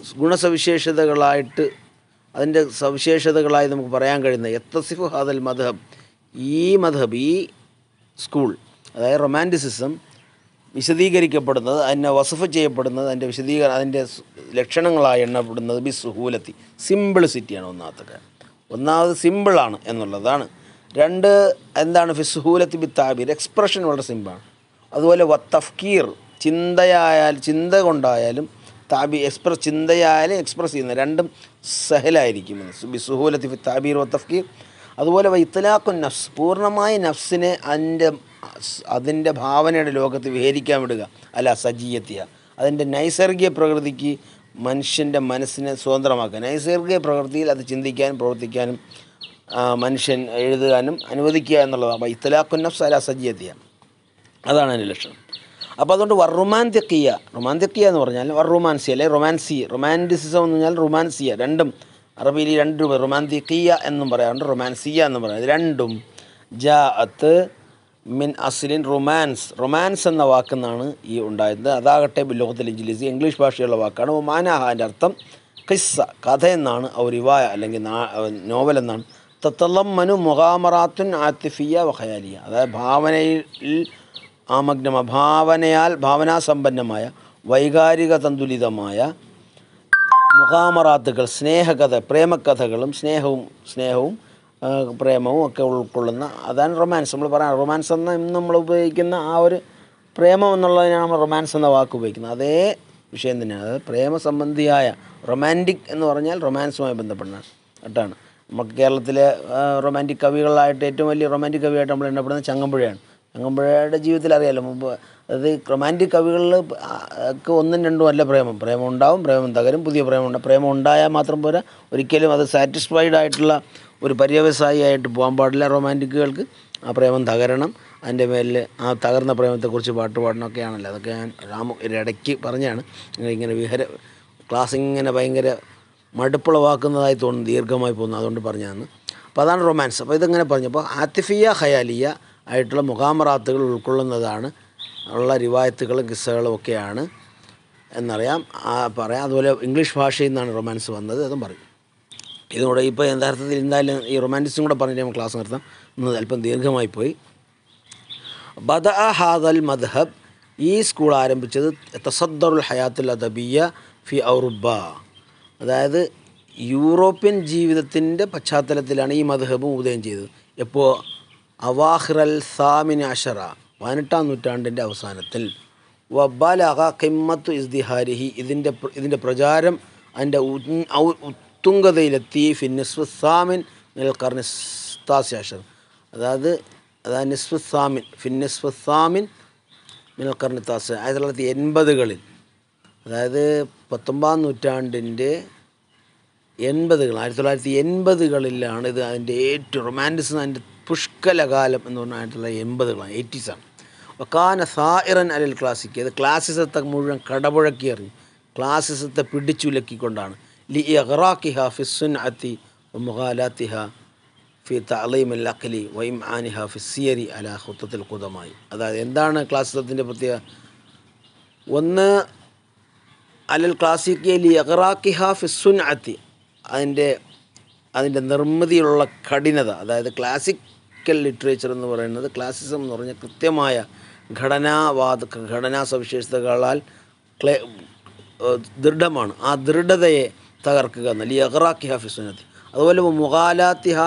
ഗുണസവിശേഷതകളായിട്ട് അതിൻ്റെ സവിശേഷതകളായി നമുക്ക് പറയാൻ കഴിയുന്ന എത്തസിഫ് ഹാദൽ മധബ് ഈ മധബ് ഈ സ്കൂൾ അതായത് റൊമാൻറ്റിസിസം വിശദീകരിക്കപ്പെടുന്നത് അതിനെ വസഫ് ചെയ്യപ്പെടുന്നത് അതിൻ്റെ വിശദീകരണം അതിൻ്റെ സ് ലക്ഷണങ്ങളായി എണ്ണപ്പെടുന്നത് ബി സുഹൂലത്തി സിമ്പിളിസിറ്റിയാണ് ഒന്നാമത്തെ കാര്യം ഒന്നാമത് സിമ്പിളാണ് എന്നുള്ളതാണ് രണ്ട് എന്താണ് ഫി സുഹൂലത്തി ബി താബീർ എക്സ്പ്രഷൻ വളരെ സിമ്പിളാണ് അതുപോലെ വ തഫ്കീർ ചിന്തയായാൽ ചിന്ത കൊണ്ടായാലും താബി എക്സ്പ്രസ് ചിന്തയായാലും എക്സ്പ്രസ് ചെയ്യുന്ന രണ്ടും സഹലായിരിക്കും ബി സുഹൂലത്തി ഫി താബീർ വ തഫ്കീർ അതുപോലെ ഇത്തലാഖുൻ നഫ്സ് പൂർണ്ണമായി നഫ്സിനെ അതിൻ്റെ അതിൻ്റെ ഭാവനയുടെ ലോകത്ത് വിഹരിക്കാൻ വിടുക അല്ല സജീയത്തിയ അതിൻ്റെ നൈസർഗിക പ്രകൃതിക്ക് മനുഷ്യൻ്റെ മനസ്സിനെ സ്വതന്ത്രമാക്കുക നൈസർഗിക പ്രകൃതിയിൽ അത് ചിന്തിക്കാനും പ്രവർത്തിക്കാനും ആ, മനുഷ്യൻ എഴുതാനും അനുവദിക്കുക എന്നുള്ളതാണ് അപ്പോൾ ഇത്തലാഖുൻ നഫ്സ് അല സജീയത്തിയ അതാണ് അതിൻ്റെ ലക്ഷണം അപ്പോൾ അതുകൊണ്ട് വറുമാന്തിക്കിയ റൊമാന്തിക്കിയ എന്ന് പറഞ്ഞാൽ വറുമാൻസിയ അല്ലെ റൊമാൻസി റൊമാൻറ്റിസിസം എന്ന് പറഞ്ഞാൽ റൊമാൻസിയ രണ്ടും അറബിയിൽ രണ്ട് രൂപ റൊമാന്തിക്കിയ എന്നും പറയാറുണ്ട് റൊമാൻസിയ എന്നും പറയാം രണ്ടും ജാഅത്ത് മിൻ അസ്ലിൻ റൊമാൻസ് റൊമാൻസ് എന്ന വാക്കെന്നാണ് ഈ ഉണ്ടായത് അതാകട്ടെ ലോകത്തിൽ ഇംഗ്ലീഷ് ഇംഗ്ലീഷ് ഭാഷയുള്ള വാക്കാണ് ഒമാനാഹ അതിൻ്റെ അർത്ഥം ഖിസ്സ കഥ എന്നാണ് ഔ റിവായ അല്ലെങ്കിൽ നാ- നോവൽ എന്നാണ് തത്തലമ്മനു മുഖാമറാത്തുൻ ആത്തിഫിയ വഖയാലിയ അതായത് ഭാവനയിൽ ആമഗ്നമ ഭാവനയാൽ ഭാവനാസമ്പന്നമായ വൈകാരിക തന്തുലിതമായ മുഖാമറാത്തുകൾ സ്നേഹകഥ പ്രേമകഥകളും സ്നേഹവും സ്നേഹവും ആ, പ്രേമവും ഒക്കെ ഉൾക്കൊള്ളുന്ന അതാണ് റൊമാൻസ് നമ്മൾ പറയാം റൊമാൻസ് എന്ന ഇന്ന് നമ്മൾ ഉപയോഗിക്കുന്ന ആ ഒരു പ്രേമം എന്നുള്ളതിനാണ് നമ്മൾ റൊമാൻസ് എന്ന വാക്ക് ഉപയോഗിക്കുന്നത് അതേ വിഷയം തന്നെയാണ് അതായത് പ്രേമ സംബന്ധിയായ റൊമാൻറ്റിക് എന്ന് പറഞ്ഞാൽ റൊമാൻസുമായി ബന്ധപ്പെടുന്ന കേട്ടാണ് നമുക്ക് കേരളത്തിലെ റൊമാൻറ്റിക് കവികളായിട്ട് ഏറ്റവും വലിയ റൊമാൻറ്റിക് കവിയായിട്ട് നമ്മൾ എണ്ണപ്പെടുന്നത് ചങ്ങമ്പുഴയാണ് ചങ്ങമ്പുഴയുടെ ജീവിതത്തിൽ അറിയാലോ മുമ്പ് അതായത് റൊമാൻറ്റിക് കവികളിൽ ഒക്കെ ഒന്നും രണ്ടും അല്ല പ്രേമം പ്രേമം ഉണ്ടാവും പ്രേമം തകരും പുതിയ പ്രേമം ഉണ്ടാവും പ്രേമം ഉണ്ടായാൽ മാത്രം പോരാ ഒരിക്കലും അത് സാറ്റിസ്ഫൈഡ് ആയിട്ടുള്ള ഒരു പര്യവസായിയായിട്ട് പോകാൻ പാടില്ല റൊമാൻറ്റിക്കുകൾക്ക് ആ പ്രേമം തകരണം അതിൻ്റെ മേലിൽ ആ തകർന്ന പ്രേമത്തെക്കുറിച്ച് പാട്ട് പാടണമൊക്കെയാണല്ലോ അതൊക്കെ ഞാൻ രാമ ഇടയ്ക്ക് പറഞ്ഞാണ് ഇങ്ങനെ വിഹര ക്ലാസ് ഇങ്ങനെ ഭയങ്കര മടുപ്പുളവാക്കുന്നതായി തോന്നുന്നു ദീർഘമായി പോകുന്നു അതുകൊണ്ട് പറഞ്ഞതാണ് അപ്പോൾ അതാണ് റൊമാൻസ് അപ്പോൾ ഇതിങ്ങനെ പറഞ്ഞു അപ്പോൾ ആത്തിഫിയ ഖയാലിയ ആയിട്ടുള്ള മുഖാമറാത്തുകൾ ഉൾക്കൊള്ളുന്നതാണ് ഉള്ള റിവായത്തുകളും കിസ്സകളും ഒക്കെയാണ് എന്നറിയാം ആ പറയാം അതുപോലെ ഇംഗ്ലീഷ് ഭാഷയിൽ നിന്നാണ് റൊമാൻസ് വന്നത് അതും പറയും ഇതുകൂടെ ഇപ്പോൾ യഥാർത്ഥത്തിൽ എന്തായാലും ഈ റൊമാൻറ്റിസും കൂടെ പറഞ്ഞിട്ട് നമുക്ക് ക്ലാസ് നിർത്താം ഇന്ന് അല്പം ദീർഘമായി പോയി ബദ ഹാദൽ മദ്ഹബ് ഈ സ്കൂൾ ആരംഭിച്ചത് തസദ്ദറുൽ ഹയാത്തുൽ അദബിയ ഫി ഔറുബ അതായത് യൂറോപ്യൻ ജീവിതത്തിൻ്റെ പശ്ചാത്തലത്തിലാണ് ഈ മദ്ഹബും ഉദയം ചെയ്തത് എപ്പോൾ അവാഹിറൽ സാമിൻ അഷറ പതിനെട്ടാം നൂറ്റാണ്ടിൻ്റെ അവസാനത്തിൽ വബലഹ കിമ്മത്തു ഇസ്തിഹാരിഹി ഇതിൻ്റെ പ്ര- ഇതിൻ്റെ പ്രചാരം അതിൻ്റെ ഉൻ- ഔ- ഉത്തുംഗതയിലെത്തി ഫിന്നിസ്ഫ് സാമിൻ നിൽ കർണിസ്താസി അഷർ അതായത് അതായത് നിസ്ഫ് സാമിൻ ഫിന്നിസ്ഫ് സാമിൻ മിനൽ കർണിത്താസ് ആയിരത്തി തൊള്ളായിരത്തി എൺപതുകളിൽ അതായത് പത്തൊമ്പതാം നൂറ്റാണ്ടിൻ്റെ എൺപതുകൾ ആയിരത്തി തൊള്ളായിരത്തി എൺപതുകളിലാണ് ഇത് അതിൻ്റെ ഏറ്റവും റൊമാൻറ്റിസം അതിൻ്റെ പുഷ്കലകാലം എന്ന് പറഞ്ഞാൽ ആയിരത്തി തൊള്ളായിരത്തി എൺപതുകളാണ് എയ്റ്റീസാണ് വക്കാന സായിറൻ അലൽ ക്ലാസിക്ക് അത് ക്ലാസിസത്തെ മുഴുവൻ കടപുഴക്കി എറിഞ്ഞു ക്ലാസിസത്തെ പിടിച്ചുലക്കിക്കൊണ്ടാണ് ലി ഇഹ്റാഖിഹ ഫിസുൻ അത്തി മുഖാലാത്തിഹ ഫി തലീം അൽ അഖലി വൈം ആനിഹ ഫി സിയരി അല ഹുത്തത്തിൽ കുതമായി അതായത് എന്താണ് ക്ലാസിസത്തിൻ്റെ പ്രത്യേക ഒന്ന് അലൽ ക്ലാസിക്കലി അഖറാഖിഹ ഫി സുൻ അത്തി അതിൻ്റെ അതിൻ്റെ നിർമ്മിതിയിലുള്ള കഠിനത അതായത് ക്ലാസിക്കൽ ലിറ്ററേച്ചർ എന്ന് പറയുന്നത് ക്ലാസിസം എന്ന് പറഞ്ഞാൽ കൃത്യമായ ഘടനാവാദ ഘടനാ സവിശേഷതകളാൽ ക്ലേ ഏഹ് ദൃഢമാണ് ആ ദൃഢതയെ തകർക്കുക എന്ന ലി അഖറാഖിഹ ഫി സുന്നത്തി അതുപോലെ മുഖാലാത്തിഹ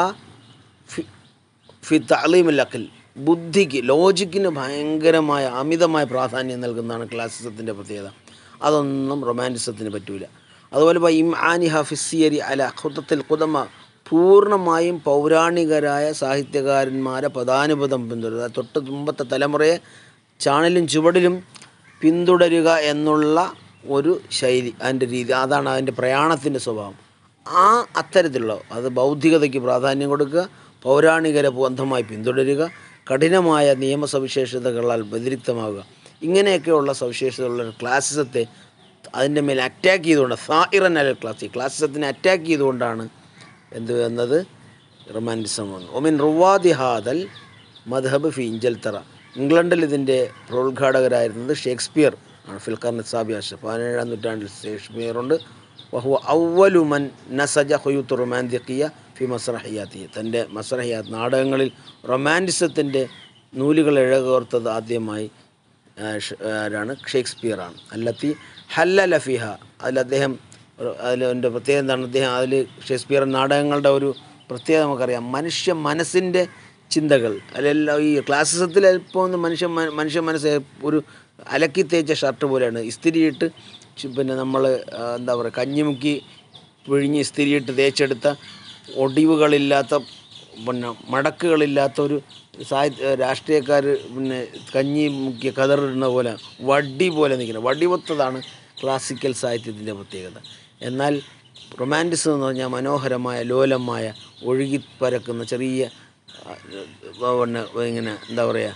ഫി ഫി തലീമിൽ അഖിൽ ബുദ്ധിക്ക് ലോജിക്കിന് ഭയങ്കരമായ അമിതമായ പ്രാധാന്യം നൽകുന്നതാണ് ക്ലാസിസത്തിൻ്റെ പ്രത്യേകത അതൊന്നും റൊമാൻറ്റിസത്തിന് പറ്റൂല അതുപോലെ ഇപ്പോൾ ഇം ആനി ഹഫിസിയരി അല ഖുദത്തിൽ കുദമ പൂർണ്ണമായും പൗരാണികരായ സാഹിത്യകാരന്മാരെ പദാനുപദം പിന്തുടരുക തൊട്ട് മുമ്പത്തെ തലമുറയെ ചാണലും ചുവടിലും പിന്തുടരുക എന്നുള്ള ഒരു ശൈലി അതിൻ്റെ രീതി അതാണ് അതിൻ്റെ പ്രയാണത്തിൻ്റെ സ്വഭാവം ആ അത്തരത്തിലുള്ള അത് ബൗദ്ധികതയ്ക്ക് പ്രാധാന്യം കൊടുക്കുക പൗരാണികരെ ബന്ധമായി പിന്തുടരുക കഠിനമായ നിയമസവിശേഷതകളാൽ വ്യതിരിക്തമാവുക ഇങ്ങനെയൊക്കെയുള്ള സവിശേഷതകളുള്ള ഒരു ക്ലാസിസത്തെ അതിൻ്റെ മേൽ അറ്റാക്ക് ചെയ്തുകൊണ്ട് സായിറൻ അൽ ക്ലാസി ക്ലാസിസത്തിനെ അറ്റാക്ക് ചെയ്തുകൊണ്ടാണ് എന്ത് എന്നത് റൊമാൻറ്റിസം വന്നു ഒമിൻ റുവാദി ഹാദൽ മദ്ഹബ് ഫി ഇഞ്ചൽത്തറ ഇംഗ്ലണ്ടിൽ ഇതിൻ്റെ പ്രോദ്ഘാടകരായിരുന്നത് ഷേക്സ്പിയർ ആണ് ഫിൽഖർ നിസാബി അഷ പതിനേഴാം നൂറ്റാണ്ടിൽ ഷേക്സ്പിയറുണ്ട് വഹുവ ഔവലുമൻ നസജ ഹുയൂത്ത് റൊമാൻതിക്കിയ ഫി മസ്രഹിയാത്തി തൻ്റെ മസ്രഹിയാത്ത് നാടകങ്ങളിൽ റൊമാൻറ്റിസത്തിൻ്റെ നൂലുകൾ ഇഴകോർത്തത് ആദ്യമായി ആ, ഷ- ആരാണ് ഷേക്സ്പിയറാണ് അല്ലത്തി ഹല്ല ലഫിഹ അതിൽ അദ്ദേഹം അതിൽ എൻ്റെ പ്രത്യേകത എന്താണ് അദ്ദേഹം അതിൽ ഷേക്സ്പിയർ നാടകങ്ങളുടെ ഒരു പ്രത്യേകത നമുക്കറിയാം മനുഷ്യ മനസ്സിൻ്റെ ചിന്തകൾ അതിലെല്ലാം ഈ ക്ലാസിസത്തിൽ ഇപ്പോൾ ഒന്ന് മനുഷ്യ മ- മനുഷ്യ മനസ്സ് ഒരു അലക്കി തേച്ച ഷർട്ട് പോലെയാണ് ഇസ്തിരിയിട്ട് ചു- പിന്നെ നമ്മൾ എന്താ പറയുക കഞ്ഞിമുക്കി പിഴിഞ്ഞ് ഇസ്തിരിയിട്ട് തേച്ചെടുത്ത ഒടിവുകളില്ലാത്ത പിന്നെ മടക്കുകളില്ലാത്ത ഒരു സാഹിത്യ രാഷ്ട്രീയക്കാർ പിന്നെ കഞ്ഞി മുക്കിയ കതറിടുന്ന പോലെ വടി പോലെ നിൽക്കുന്നത് വടിവത്തതാണ് ക്ലാസിക്കൽ സാഹിത്യത്തിൻ്റെ പ്രത്യേകത എന്നാൽ റൊമാൻറ്റിസം എന്ന് പറഞ്ഞാൽ മനോഹരമായ ലോലമായ ഒഴുകിപ്പരക്കുന്ന ചെറിയ ആ, പിന്നെ ഇങ്ങനെ എന്താ പറയുക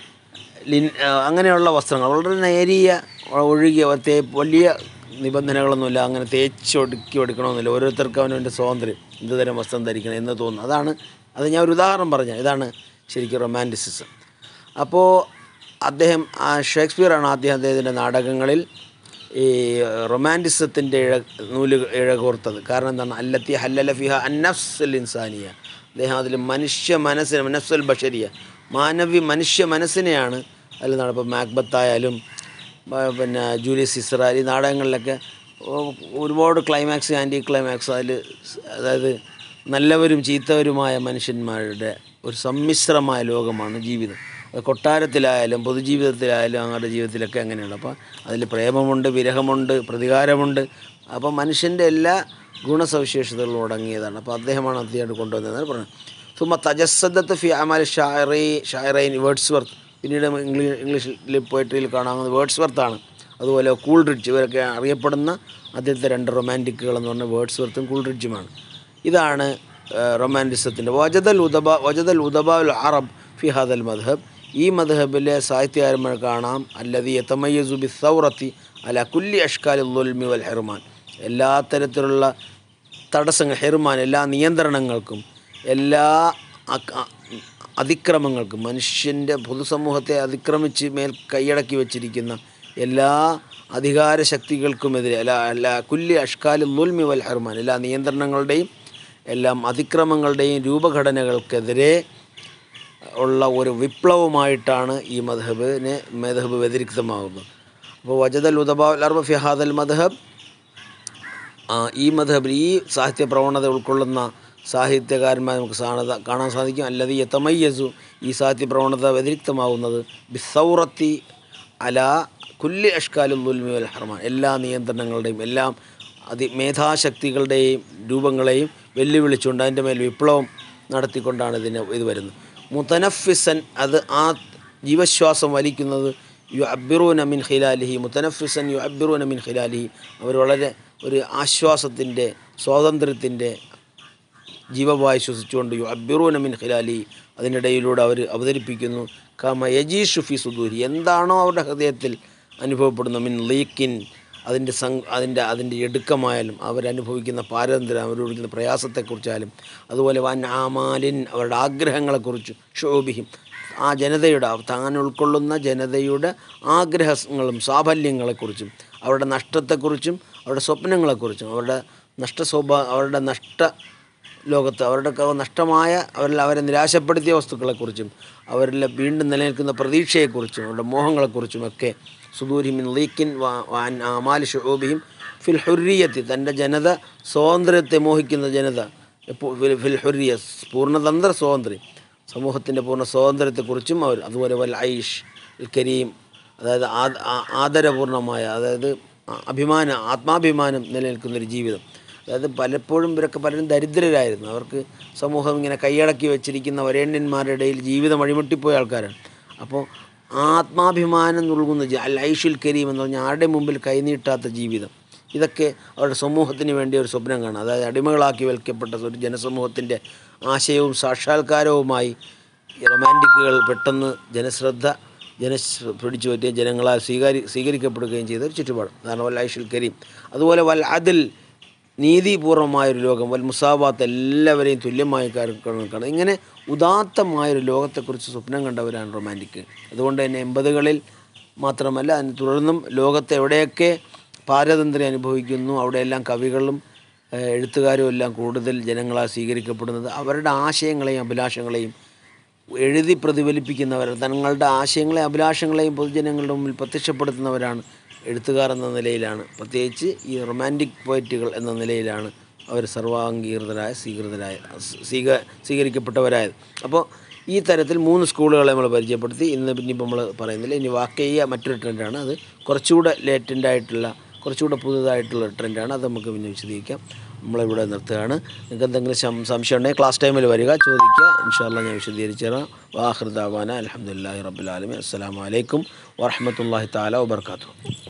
ലിൻ ആ, അങ്ങനെയുള്ള വസ്ത്രങ്ങൾ വളരെ നേരിയ ഒഴുകിയ തേ വലിയ നിബന്ധനകളൊന്നുമില്ല അങ്ങനെ തേച്ച് ഒടുക്കി എടുക്കണമെന്നില്ല ഓരോരുത്തർക്കും അവനവൻ്റെ സ്വാതന്ത്ര്യം എന്ത് തരം വസ്ത്രം ധരിക്കണം എന്ന് തോന്നുന്നു അതാണ് അത് ഞാൻ ഒരു ഉദാഹരണം പറഞ്ഞ ഇതാണ് ശരിക്കും റൊമാൻറ്റിസിസം അപ്പോൾ അദ്ദേഹം ആ ഷേക്സ്പിയറാണ് ആദ്യം അദ്ദേഹത്തിൻ്റെ നാടകങ്ങളിൽ ഈ റൊമാൻറ്റിസത്തിൻ്റെ ഇഴ നൂല് ഇഴകോർത്തത് കാരണം എന്താണ് അല്ലത്തി ഹല്ലല ഫിഹ അന്നഫ്സൽ ഇൻസാനിയ അദ്ദേഹം അതിൽ മനുഷ്യ മനസ്സിനെ നഫ്സൽ ബഷരിയ മാനവ്യ മനുഷ്യ മനസ്സിനെയാണ് അതിൽ നട ഇപ്പോൾ മാക്ബത്തായാലും ബ- പിന്നെ ജൂലിയസ് സിസർ ഈ നാടകങ്ങളിലൊക്കെ ഒ- ഒരുപാട് ക്ലൈമാക്സ് ആൻറ്റി ക്ലൈമാക്സ് അതിൽ അതായത് നല്ലവരും ചീത്തവരുമായ മനുഷ്യന്മാരുടെ ഒരു സമ്മിശ്രമായ ലോകമാണ് ജീവിതം അത് കൊട്ടാരത്തിലായാലും പൊതുജീവിതത്തിലായാലും അങ്ങയുടെ ജീവിതത്തിലൊക്കെ അങ്ങനെയുണ്ട് അപ്പോൾ അതിൽ പ്രേമമുണ്ട് വിരഹമുണ്ട് പ്രതികാരമുണ്ട് അപ്പോൾ മനുഷ്യൻ്റെ എല്ലാ ഗുണസവിശേഷതകളും അടങ്ങിയതാണ് അപ്പോൾ അദ്ദേഹമാണ് അദ്ദേഹം കൊണ്ടുവന്നതെന്ന് പറഞ്ഞത് സുമ തജസ്സദത്ത് ഫി അമൽ ഷായറൈ ഷായറൈൻ വേർഡ്സ് വർത്ത് പിന്നീട് ഇംഗ്ലീഷ് ഇംഗ്ലീഷിൽ പോയിട്രിയിൽ കാണാവുന്നത് വേർഡ്സ് വർത്താണ് അതുപോലെ കൂൾറിഡ്ജ് ഇവരൊക്കെ അറിയപ്പെടുന്ന ആദ്യത്തെ രണ്ട് റൊമാൻറ്റിക്കുകൾ എന്ന് പറഞ്ഞാൽ വേർഡ്സ് വർത്തും കൂൾറിഡ്ജുമാണ് ഇതാണ് റൊമാൻറ്റിസത്തിൻ്റെ വജദൽ ഉദബ വജദൽ ഉദബ ഉൽ അറബ് ഫി ഹദൽ മദ്ഹബ് ഈ മദ്ഹബിലെ സാഹിത്യകാരന്മാർ കാണാം അല്ലതി യതമയ്യസു ബി സൗറത്തി അല കുല്ലി അഷ്കാലി ദുൽമി വൽ ഹെർമാൻ എല്ലാ തരത്തിലുള്ള തടസ്സങ്ങൾ ഹെർമാൻ എല്ലാ നിയന്ത്രണങ്ങൾക്കും എല്ലാ അക- അ- അതിക്രമങ്ങൾക്കും മനുഷ്യൻ്റെ പൊതുസമൂഹത്തെ അതിക്രമിച്ച് മേൽ കൈയടക്കി വച്ചിരിക്കുന്ന എല്ലാ അധികാര ശക്തികൾക്കുമെതിരെ അല്ല അല്ല കുല്ലി അഷ്കാലി ദുൽമി വൽ ഹെർമാൻ എല്ലാ നിയന്ത്രണങ്ങളുടെയും എല്ലാം അതിക്രമങ്ങളുടെയും രൂപഘടനകൾക്കെതിരെ ഉള്ള ഒരു വിപ്ലവമായിട്ടാണ് ഈ മദ്ഹബിനെ മദ്ഹബ് വ്യതിരിക്തമാകുന്നത് അപ്പോൾ വജദൽ ഉദബ അർബ ഫിഹാദൽ മദ്ഹബ് ആ, ഈ മധബിൽ ഈ സാഹിത്യ പ്രവണത ഉൾക്കൊള്ളുന്ന സാഹിത്യകാരന്മാരെ നമുക്ക് സാണത കാണാൻ സാധിക്കും അല്ലത് യത്തമയ്യസു ഈ സാഹിത്യ പ്രവണത വ്യതിരിക്തമാവുന്നത് ബിസൗറത്തി അല കുല്ലി അഷ്കാലും ദുൽമി വൽ ഹർമാൻ എല്ലാ നിയന്ത്രണങ്ങളുടെയും എല്ലാം അതി മേധാശക്തികളുടെയും രൂപങ്ങളെയും വെല്ലുവിളിച്ചുകൊണ്ട് അതിൻ്റെ മേൽ വിപ്ലവം നടത്തിക്കൊണ്ടാണ് ഇതിന് ഇത് വരുന്നത് മുത്തനഫിസൻ അത് ആ ജീവശ്വാസം വലിക്കുന്നത് യു അബ്ബിറൂന മിൻ ഖിലാലിഹി മുത്തനഫിസൻ യു അബ്ബിറൂന മിൻ ഖിലാലിഹി അവർ വളരെ ഒരു ആശ്വാസത്തിൻ്റെ സ്വാതന്ത്ര്യത്തിൻ്റെ ജീവവായു ശ്വസിച്ചുകൊണ്ട് യു അബ്ബിറൂന മിൻ ഖിലാലി അതിനിടയിലൂടെ അവർ അവതരിപ്പിക്കുന്നു കമ യജീഷു ഫി സുദൂരി എന്താണോ അവരുടെ ഹൃദയത്തിൽ അനുഭവപ്പെടുന്ന മിൻ ലീക്കിൻ അതിൻ്റെ സം അതിൻ്റെ അതിൻ്റെ എടുക്കമായാലും അവരനുഭവിക്കുന്ന പാരതന്ത്ര്യം അവരനുഭവിക്കുന്ന പ്രയാസത്തെക്കുറിച്ചായാലും അതുപോലെ വൻ ആമാലിൻ അവരുടെ ആഗ്രഹങ്ങളെക്കുറിച്ചും ഷോഭിഹിം ആ ജനതയുടെ താൻ ഉൾക്കൊള്ളുന്ന ജനതയുടെ ആഗ്രഹങ്ങളും സാഫല്യങ്ങളെക്കുറിച്ചും അവരുടെ നഷ്ടത്തെക്കുറിച്ചും അവരുടെ സ്വപ്നങ്ങളെക്കുറിച്ചും അവരുടെ നഷ്ട സ്വഭാ അവരുടെ നഷ്ട ലോകത്ത് അവരുടെ ക- നഷ്ടമായ അവരിൽ അവരെ നിരാശപ്പെടുത്തിയ വസ്തുക്കളെക്കുറിച്ചും അവരിൽ വീണ്ടും നിലനിൽക്കുന്ന പ്രതീക്ഷയെക്കുറിച്ചും അവരുടെ മോഹങ്ങളെക്കുറിച്ചുമൊക്കെ സുദൂരിമിൻ ലീക്കിൻ വാൻ ആമാൽ ഷുഹൂബിയും ഫിൽ ഹുരിയത്തി തൻ്റെ ജനത സ്വാതന്ത്ര്യത്തെ മോഹിക്കുന്ന ജനത എപ്പോ- ഫിൽ- ഫിൽ ഹുരിയ പൂർണ്ണതന്ത്ര സ്വാതന്ത്ര്യം സമൂഹത്തിൻ്റെ പൂർണ്ണ സ്വാതന്ത്ര്യത്തെക്കുറിച്ചും അവർ അതുപോലെ വൽ ഐഷ് അൽ കരീം അതായത് ആ- ആ- ആദരപൂർണമായ അതായത് ആ- അഭിമാനം ആത്മാഭിമാനം നിലനിൽക്കുന്നൊരു ജീവിതം അതായത് പലപ്പോഴും ഇവരൊക്കെ പലരും ദരിദ്രരായിരുന്നു അവർക്ക് സമൂഹം ഇങ്ങനെ കൈയടക്കി വെച്ചിരിക്കുന്ന വരേണ്യന്മാരുടെ ഇടയിൽ ജീവിതം അഴിമുട്ടിപ്പോയ ആൾക്കാരാണ് അപ്പോൾ ആത്മാഭിമാനം നൽകുന്ന ജ- അൽ ഐഷുൽ കരീം എന്ന് പറഞ്ഞാൽ ആരുടെ മുമ്പിൽ കൈനീട്ടാത്ത ജീവിതം ഇതൊക്കെ അവരുടെ സമൂഹത്തിന് വേണ്ടി ഒരു സ്വപ്നം കാണാം അതായത് അടിമകളാക്കി വൽക്കപ്പെട്ട ഒരു ജനസമൂഹത്തിൻ്റെ ആശയവും സാക്ഷാത്കാരവുമായി ഈ റൊമാൻറ്റിക്കുകൾ പെട്ടെന്ന് ജനശ്രദ്ധ ജന പിടിച്ചു പറ്റിയ ജനങ്ങളാൽ സ്വീകാരി സ്വീകരിക്കപ്പെടുകയും ചെയ്ത ഒരു ചുറ്റുപാട് അതാണ് വൽ ഐഷുൽ കരീം അതുപോലെ വൽ അതിൽ നീതിപൂർവമായൊരു ലോകം വൽ മുസാബാത്ത് എല്ലാവരെയും തുല്യമായി കാണുന്നത് ഇങ്ങനെ ഉദാത്തമായൊരു ലോകത്തെക്കുറിച്ച് സ്വപ്നം കണ്ടവരാണ് റൊമാൻറ്റിക് അതുകൊണ്ട് തന്നെ എൺപതുകളിൽ മാത്രമല്ല അതിന് തുടർന്നും ലോകത്തെ എവിടെയൊക്കെ പാരതന്ത്ര്യം അനുഭവിക്കുന്നു അവിടെയെല്ലാം കവികളും ഏഹ്, എഴുത്തുകാരും എല്ലാം കൂടുതൽ ജനങ്ങളാൽ സ്വീകരിക്കപ്പെടുന്നത് അവരുടെ ആശയങ്ങളെയും അഭിലാഷങ്ങളെയും എഴുതി പ്രതിഫലിപ്പിക്കുന്നവർ തങ്ങളുടെ ആശയങ്ങളെയും അഭിലാഷങ്ങളെയും പൊതുജനങ്ങളുടെ മുമ്പിൽ പ്രത്യക്ഷപ്പെടുത്തുന്നവരാണ് എഴുത്തുകാർ എന്ന നിലയിലാണ് പ്രത്യേകിച്ച് ഈ റൊമാൻറ്റിക് പോയറ്റുകൾ എന്ന നിലയിലാണ് അവർ സർവാംഗീകൃതരായ സ്വീകൃതരായ സ്വീക സ്വീകരിക്കപ്പെട്ടവരായത് അപ്പോൾ ഈ തരത്തിൽ മൂന്ന് സ്കൂളുകളെ നമ്മൾ പരിചയപ്പെടുത്തി ഇന്ന് ഇനിയിപ്പോൾ നമ്മൾ പറയുന്നില്ല ഇനി വാക്കയ്യ മറ്റൊരു ട്രെൻഡാണ് അത് കുറച്ചുകൂടെ ലേറ്റൻ്റ് ആയിട്ടുള്ള കുറച്ചുകൂടെ പുതുതായിട്ടുള്ള ട്രെൻഡാണ് അത് നമുക്ക് പിന്നെ വിശദീകരിക്കാം നമ്മളിവിടെ നിർത്തുകയാണ് നിങ്ങൾക്ക് എന്തെങ്കിലും സം- സംശയം ഉണ്ടെങ്കിൽ ക്ലാസ് ടൈമിൽ വരിക ചോദിക്കുക ഇൻഷാല്ല ഞാൻ വിശദീകരിച്ചു തരാം വാഹൃദാവാന അലഹമുല്ലാ റബ്ബുലാലമി അസ്സാം വലൈക്കും വറഹമത്തല്ലാഹി താല വാബർക്കാത്തു